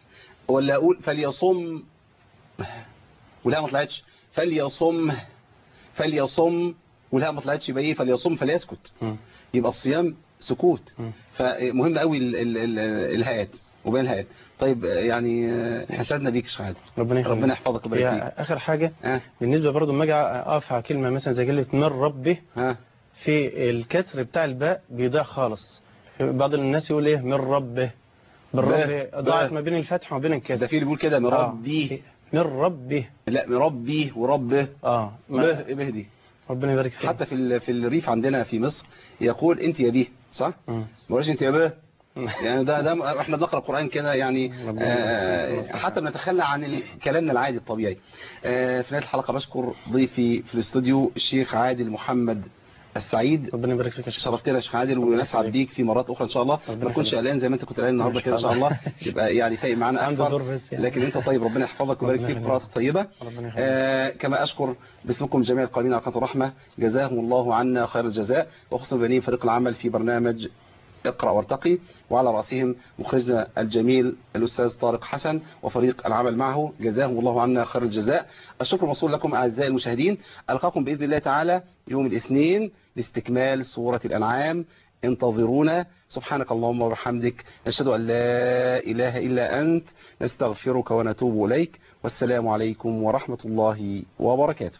ولا اقول فليصم ولا ما طلعتش فليصم فليصم ولا ما طلعتش يبقى ايه فليصم فليسكت مم. يبقى الصيام سكوت مم. فمهم قوي ال- ال- ال- الهيئات وبين الهيئات طيب يعني آه، حسدنا بيك يا شيخ عادل ربنا يخليك ربنا يحفظك ويبارك هي فيك اخر حاجه ها بالنسبه برضو لما اجي اقف على كلمه مثلا زي كلمه من ربه ها في الكسر بتاع الباء بيضيع خالص بعض الناس يقول ايه من ربه بالرب ب- ضاعت ب- ما بين الفتح وما بين ده الكسر في اللي بيقول كده من آه. ربي من ربه لا من ربي وربه اه به ما به دي ربنا يبارك فيك حتى في ال- في الريف عندنا في مصر يقول انت يا بيه صح مم. ما بقولش انت يا بيه يعني ده ده احنا بنقرا القران كده يعني ربنا آه يبارك فيك. حتى بنتخلى عن ال- كلامنا العادي الطبيعي آه في نهايه الحلقه بشكر ضيفي في الاستوديو الشيخ عادل محمد السعيد ربنا يبارك فيك يا شيخ شرفتنا يا شيخ عادل ونسعد يخليك. بيك في مرات اخرى ان شاء الله ربنا ما تكونش يخليك. قلقان زي ما انت كنت قلقان النهارده إن كده ان شاء شاء الله يبقى يعني فايق معانا عنده اكثر دور بس يعني. لكن انت طيب ربنا يحفظك ويبارك ربنا فيك يخليك. قراءتك طيبه ربنا يخليك. آه كما أشكر باسمكم جميع القائمين على قناة الرحمة جزاهم الله عنا خير الجزاء وخصوصا بنين فريق العمل في برنامج اقرأ وارتقي وعلى رأسهم مخرجنا الجميل الأستاذ طارق حسن وفريق العمل معه جزاهم الله عنا خير الجزاء الشكر موصول لكم أعزائي المشاهدين ألقاكم بإذن الله تعالى يوم الاثنين لاستكمال سورة الأنعام انتظرونا سبحانك اللهم وبحمدك نشهد أن لا إله إلا أنت نستغفرك ونتوب إليك والسلام عليكم ورحمة الله وبركاته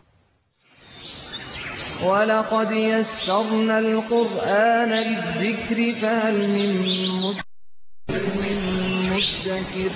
ولقد يسرنا القرآن للذكر فهل من مد- من مدكر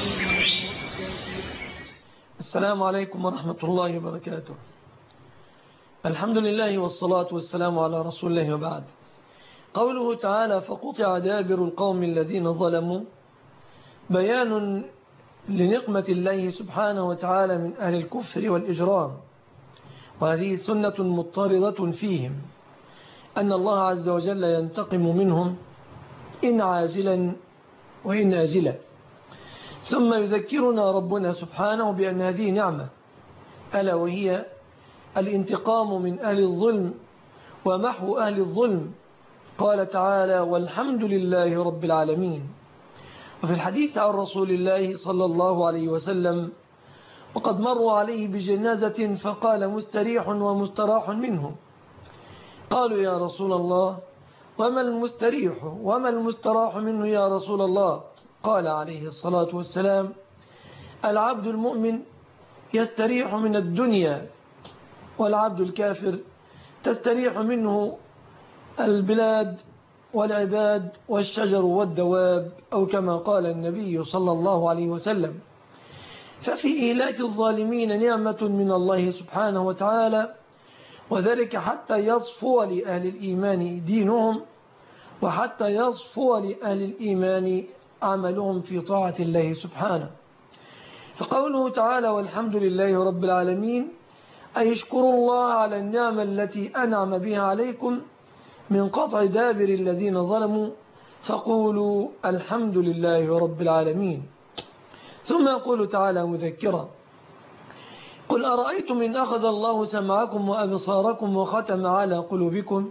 السلام عليكم ورحمة الله وبركاته الحمد لله والصلاة والسلام على رسول الله وبعد قوله تعالى فقطع دابر القوم الذين ظلموا بيان لنقمة الله سبحانه وتعالى من أهل الكفر والإجرام وهذه سنة مضطردة فيهم أن الله عز وجل ينتقم منهم إن عاجلا وإن آجلا ثم يذكرنا ربنا سبحانه بأن هذه نعمة ألا وهي الانتقام من أهل الظلم ومحو أهل الظلم قال تعالى والحمد لله رب العالمين وفي الحديث عن رسول الله صلى الله عليه وسلم وقد مروا عليه بجنازة فقال مستريح ومستراح منه قالوا يا رسول الله وما المستريح وما المستراح منه يا رسول الله قال عليه الصلاة والسلام العبد المؤمن يستريح من الدنيا والعبد الكافر تستريح منه البلاد والعباد والشجر والدواب أو كما قال النبي صلى الله عليه وسلم ففي إهلاك الظالمين نعمة من الله سبحانه وتعالى وذلك حتى يصفو لأهل الإيمان دينهم وحتى يصفو لأهل الإيمان عملهم في طاعة الله سبحانه فقوله تعالى والحمد لله رب العالمين أي اشكروا الله على النعمة التي أنعم بها عليكم من قطع دابر الذين ظلموا فقولوا الحمد لله رب العالمين ثم يقول تعالى مذكرا قل أرأيتم إن أخذ الله سمعكم وأبصاركم وختم على قلوبكم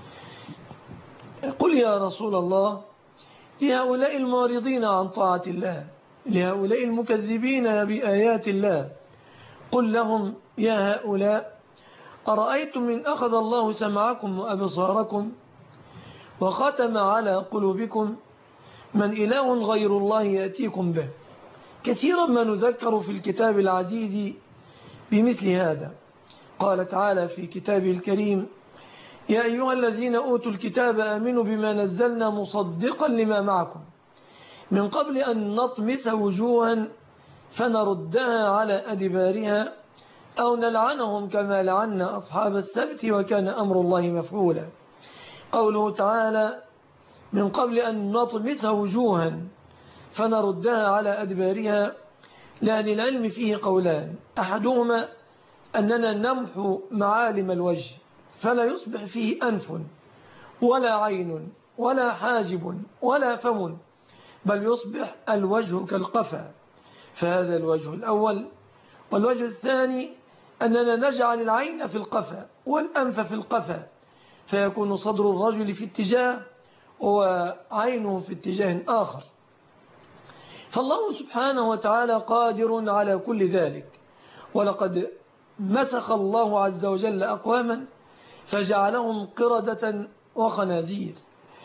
قل يا رسول الله لهؤلاء المعرضين عن طاعة الله لهؤلاء المكذبين بآيات الله قل لهم يا هؤلاء أرأيتم إن أخذ الله سمعكم وأبصاركم وختم على قلوبكم من إله غير الله يأتيكم به كثيرا ما نذكر في الكتاب العزيز بمثل هذا قال تعالى في كتابه الكريم يا أيها الذين أوتوا الكتاب آمنوا بما نزلنا مصدقا لما معكم من قبل أن نطمس وجوها فنردها على أدبارها أو نلعنهم كما لعنا أصحاب السبت وكان أمر الله مفعولا قوله تعالى من قبل أن نطمس وجوها فنردها على أدبارها لأهل العلم فيه قولان أحدهما أننا نمحو معالم الوجه فلا يصبح فيه أنف ولا عين ولا حاجب ولا فم بل يصبح الوجه كالقفا فهذا الوجه الأول والوجه الثاني أننا نجعل العين في القفا والأنف في القفا فيكون صدر الرجل في اتجاه وعينه في اتجاه آخر فالله سبحانه وتعالى قادر على كل ذلك ولقد مسخ الله عز وجل أقواما فجعلهم قردة وخنازير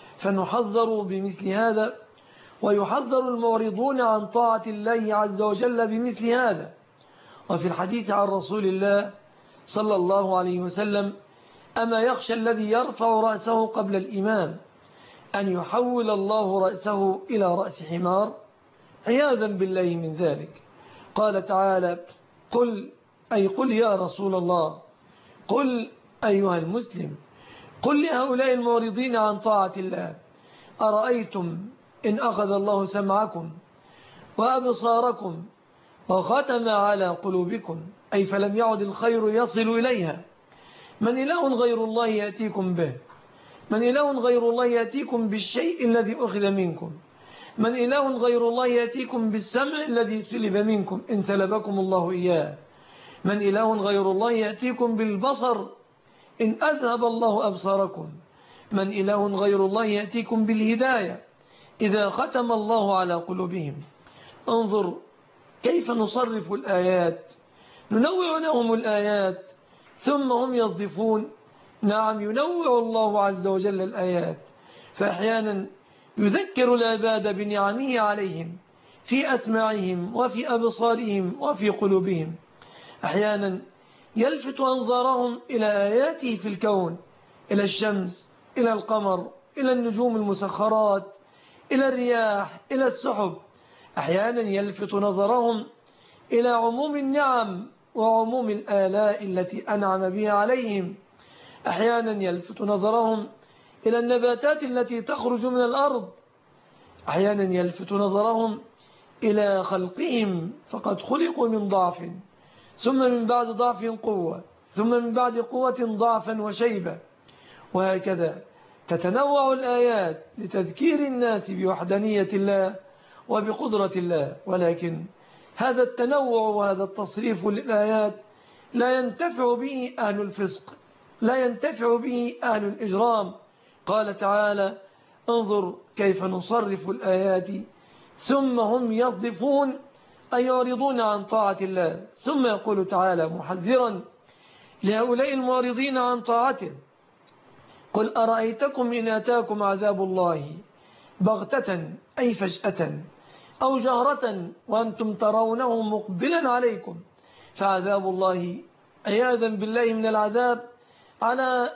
فنحذر بمثل هذا ويحذر المعرضون عن طاعة الله عز وجل بمثل هذا وفي الحديث عن رسول الله صلى الله عليه وسلم أما يخشى الذي يرفع رأسه قبل الإمام أن يحول الله رأسه إلى رأس حمار عياذا بالله من ذلك قال تعالى قل أي قل يا رسول الله قل أيها المسلم قل لهؤلاء المعرضين عن طاعة الله أرأيتم إن أخذ الله سمعكم وأبصاركم وختم على قلوبكم أي فلم يعد الخير يصل إليها من إله غير الله يأتيكم به من إله غير الله يأتيكم بالشيء الذي أخذ منكم من إله غير الله يأتيكم بالسمع الذي سلب منكم إن سلبكم الله إياه من إله غير الله يأتيكم بالبصر إن أذهب الله أبصاركم من إله غير الله يأتيكم بالهداية إذا ختم الله على قلوبهم انظر كيف نصرف الآيات ننوع لهم الآيات ثم هم يصدفون نعم ينوع الله عز وجل الآيات فأحيانا يذكر العباد بنعمه عليهم في أسماعهم وفي أبصارهم وفي قلوبهم أحيانا يلفت أنظارهم إلى آياته في الكون إلى الشمس إلى القمر إلى النجوم المسخرات إلى الرياح إلى السحب أحيانا يلفت نظرهم إلى عموم النعم وعموم الآلاء التي أنعم بها عليهم أحيانا يلفت نظرهم إلى النباتات التي تخرج من الأرض أحيانا يلفت نظرهم إلى خلقهم فقد خلقوا من ضعف ثم من بعد ضعف قوة ثم من بعد قوة ضعفا وشيبة وهكذا تتنوع الآيات لتذكير الناس بوحدانية الله وبقدرة الله ولكن هذا التنوع وهذا التصريف للآيات لا ينتفع به أهل الفسق لا ينتفع به أهل الإجرام قال تعالى انظر كيف نصرف الآيات ثم هم يصدفون أي يعرضون عن طاعة الله ثم يقول تعالى محذرا لهؤلاء المعرضين عن طاعته قل أرأيتكم إن أتاكم عذاب الله بغتة أي فجأة أو جهرة وأنتم ترونه مقبلا عليكم فعذاب الله عياذا بالله من العذاب على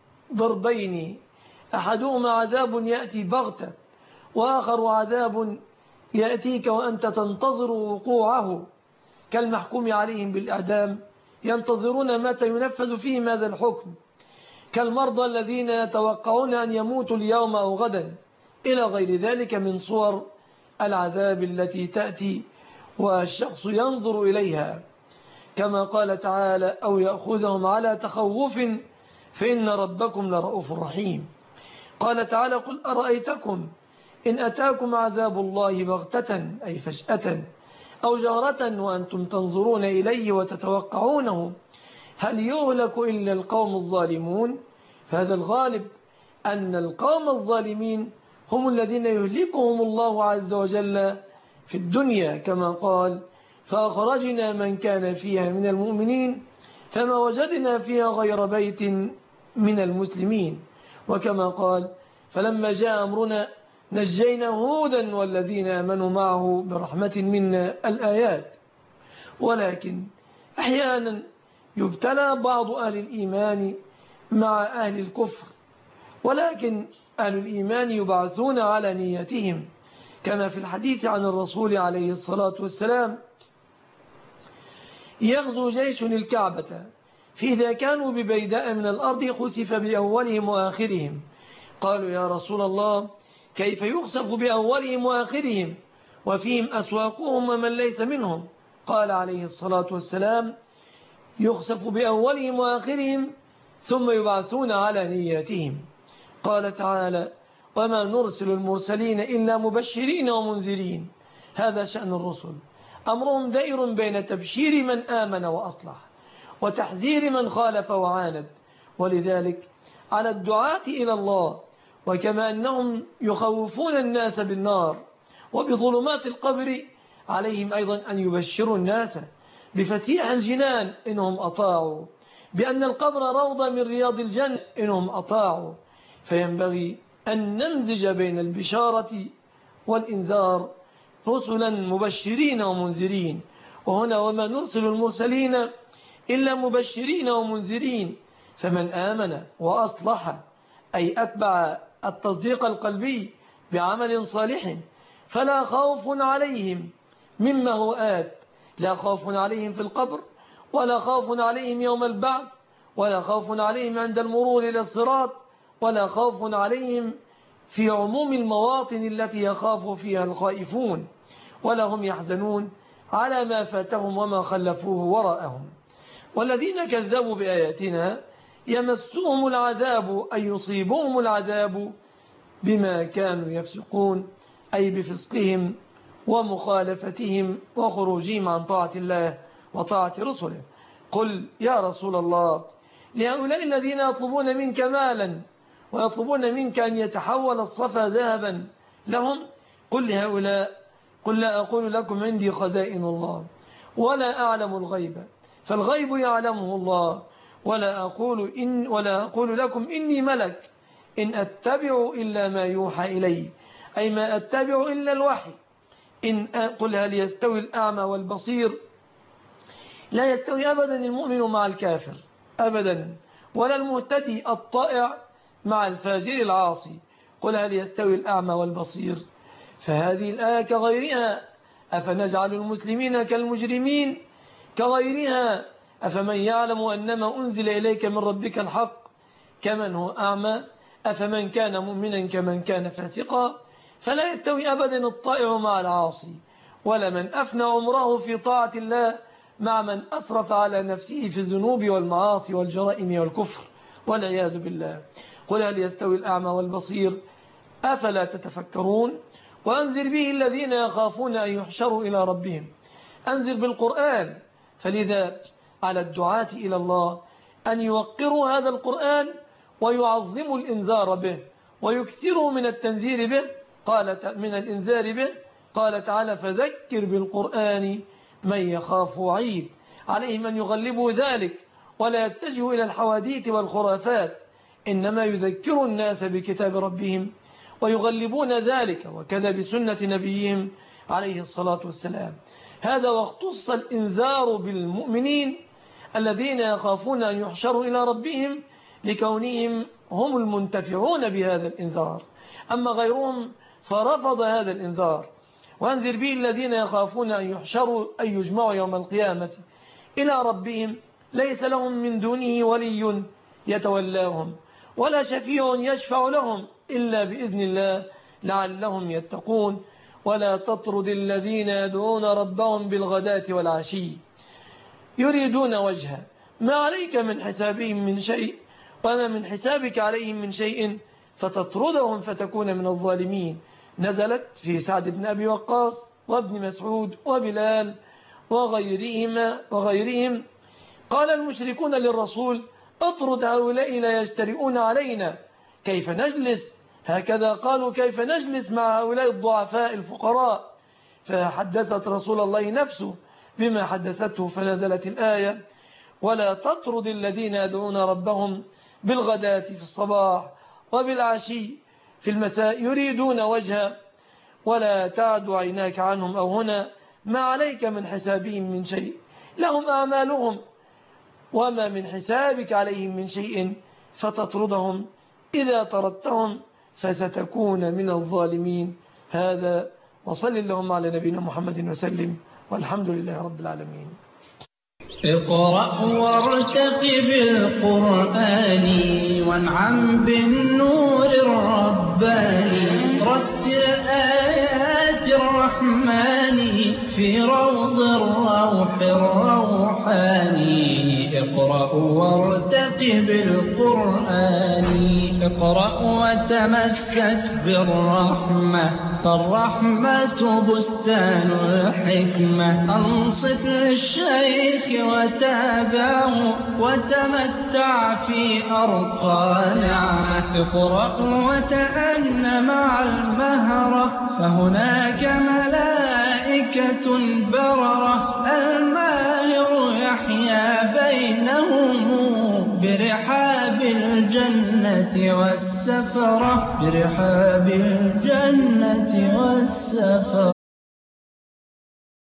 ضربين أحدهما عذاب يأتي بغتة وآخر عذاب يأتيك وأنت تنتظر وقوعه كالمحكوم عليهم بالإعدام ينتظرون متى ينفذ فيهم هذا الحكم كالمرضى الذين يتوقعون أن يموتوا اليوم أو غدا إلى غير ذلك من صور العذاب التي تأتي والشخص ينظر إليها كما قال تعالى أو يأخذهم على تخوف فإن ربكم لرؤوف رحيم قال تعالى قل أرأيتكم إن أتاكم عذاب الله بغتة أي فجأة أو جارة وأنتم تنظرون إليه وتتوقعونه هل يهلك إلا القوم الظالمون فهذا الغالب أن القوم الظالمين هم الذين يهلكهم الله عز وجل في الدنيا كما قال فأخرجنا من كان فيها من المؤمنين فما وجدنا فيها غير بيت من المسلمين وكما قال فلما جاء أمرنا نجينا هودا والذين آمنوا معه برحمة منا الآيات ولكن أحيانا يبتلى بعض أهل الإيمان مع أهل الكفر ولكن أهل الإيمان يبعثون على نيتهم كما في الحديث عن الرسول عليه الصلاة والسلام يغزو جيش الكعبة فإذا كانوا ببيداء من الأرض خسف بأولهم وآخرهم قالوا يا رسول الله كيف يخسف بأولهم وآخرهم وفيهم أسواقهم ومن ليس منهم قال عليه الصلاة والسلام يخسف بأولهم وآخرهم ثم يبعثون على نياتهم قال تعالى وما نرسل المرسلين إلا مبشرين ومنذرين هذا شأن الرسل أمرهم دائر بين تبشير من آمن وأصلح وتحذير من خالف وعاند ولذلك على الدعاة إلى الله وكما أنهم يخوفون الناس بالنار وبظلمات القبر عليهم أيضا أن يبشروا الناس بفسيح الجنان إنهم أطاعوا بأن القبر روضة من رياض الجنة إنهم أطاعوا فينبغي أن نمزج بين البشارة والإنذار رسلا مبشرين ومنذرين وهنا وما نرسل المرسلين إلا مبشرين ومنذرين فمن آمن وأصلح أي أتبع التصديق القلبي بعمل صالح فلا خوف عليهم مما هو آت لا خوف عليهم في القبر ولا خوف عليهم يوم البعث ولا خوف عليهم عند المرور إلى الصراط ولا خوف عليهم في عموم المواطن التي يخاف فيها الخائفون ولا هم يحزنون على ما فاتهم وما خلفوه وراءهم والذين كذبوا بآياتنا يمسهم العذاب أي يصيبهم العذاب بما كانوا يفسقون أي بفسقهم ومخالفتهم وخروجهم عن طاعة الله وطاعة رسله قل يا رسول الله لهؤلاء الذين يطلبون منك مالا ويطلبون منك أن يتحول الصفا ذهبا لهم قل لهؤلاء قل لا أقول لكم عندي خزائن الله ولا أعلم الغيب فالغيب يعلمه الله ولا أقول, إن ولا أقول لكم إني ملك إن أتبع إلا ما يوحى إلي أي ما أتبع إلا الوحي إن قل هل يستوي الأعمى والبصير لا يستوي أبدا المؤمن مع الكافر أبدا ولا المهتدي الطائع مع الفاجر العاصي قل هل يستوي الأعمى والبصير فهذه الآية كغيرها أفنجعل المسلمين كالمجرمين كغيرها أفمن يعلم أنما أنزل إليك من ربك الحق كمن هو أعمى أفمن كان مؤمنا كمن كان فاسقا فلا يستوي أبدا الطائع مع العاصي ولا من أفنى عمره في طاعة الله مع من أسرف على نفسه في الذنوب والمعاصي والجرائم والكفر والعياذ بالله قل هل يستوي الأعمى والبصير أفلا تتفكرون وأنذر به الذين يخافون أن يحشروا إلى ربهم أنذر بالقرآن فلذا على الدعاة إلى الله أن يوقروا هذا القرآن ويعظموا الإنذار به ويكثروا من التنذير به قال من الإنذار به قال تعالى فذكر بالقرآن من يخاف وعيد عليهم أن يغلبوا ذلك ولا يتجهوا إلى الحواديت والخرافات إنما يذكر الناس بكتاب ربهم ويغلبون ذلك وكذا بسنة نبيهم عليه الصلاة والسلام هذا واختص الإنذار بالمؤمنين الذين يخافون أن يحشروا إلى ربهم لكونهم هم المنتفعون بهذا الإنذار أما غيرهم فرفض هذا الإنذار وأنذر به الذين يخافون أن يحشروا أن يجمعوا يوم القيامة إلى ربهم ليس لهم من دونه ولي يتولاهم ولا شفيع يشفع لهم إلا بإذن الله لعلهم يتقون ولا تطرد الذين يدعون ربهم بالغداة والعشي يريدون وجهه ما عليك من حسابهم من شيء وما من حسابك عليهم من شيء فتطردهم فتكون من الظالمين نزلت في سعد بن أبي وقاص وابن مسعود وبلال وغيرهما وغيرهم قال المشركون للرسول اطرد هؤلاء لا يجترئون علينا كيف نجلس هكذا قالوا كيف نجلس مع هؤلاء الضعفاء الفقراء فحدثت رسول الله نفسه بما حدثته فنزلت الآية ولا تطرد الذين يدعون ربهم بالغداة في الصباح وبالعشي في المساء يريدون وجه ولا تعد عيناك عنهم أو هنا ما عليك من حسابهم من شيء لهم أعمالهم وما من حسابك عليهم من شيء فتطردهم إذا طردتهم فستكون من الظالمين هذا وصل اللهم على نبينا محمد وسلم والحمد لله رب العالمين اقرأ وارتقب القرآن وانعم بالنور الرباني رتل آيات الرحمن في روض الروح الروحاني اقرأ وارتقب القرآن اقرأ وتمسك بالرحمة فالرحمة بستان الحكمة أنصت للشيخ وتابعه وتمتع في أرقى نعمة اقرأ وتأن مع المهرة فهناك ملائكة بررة الماهر يحيا بينهم برحاب الجنة والسفرة برحاب الجنة والسفرة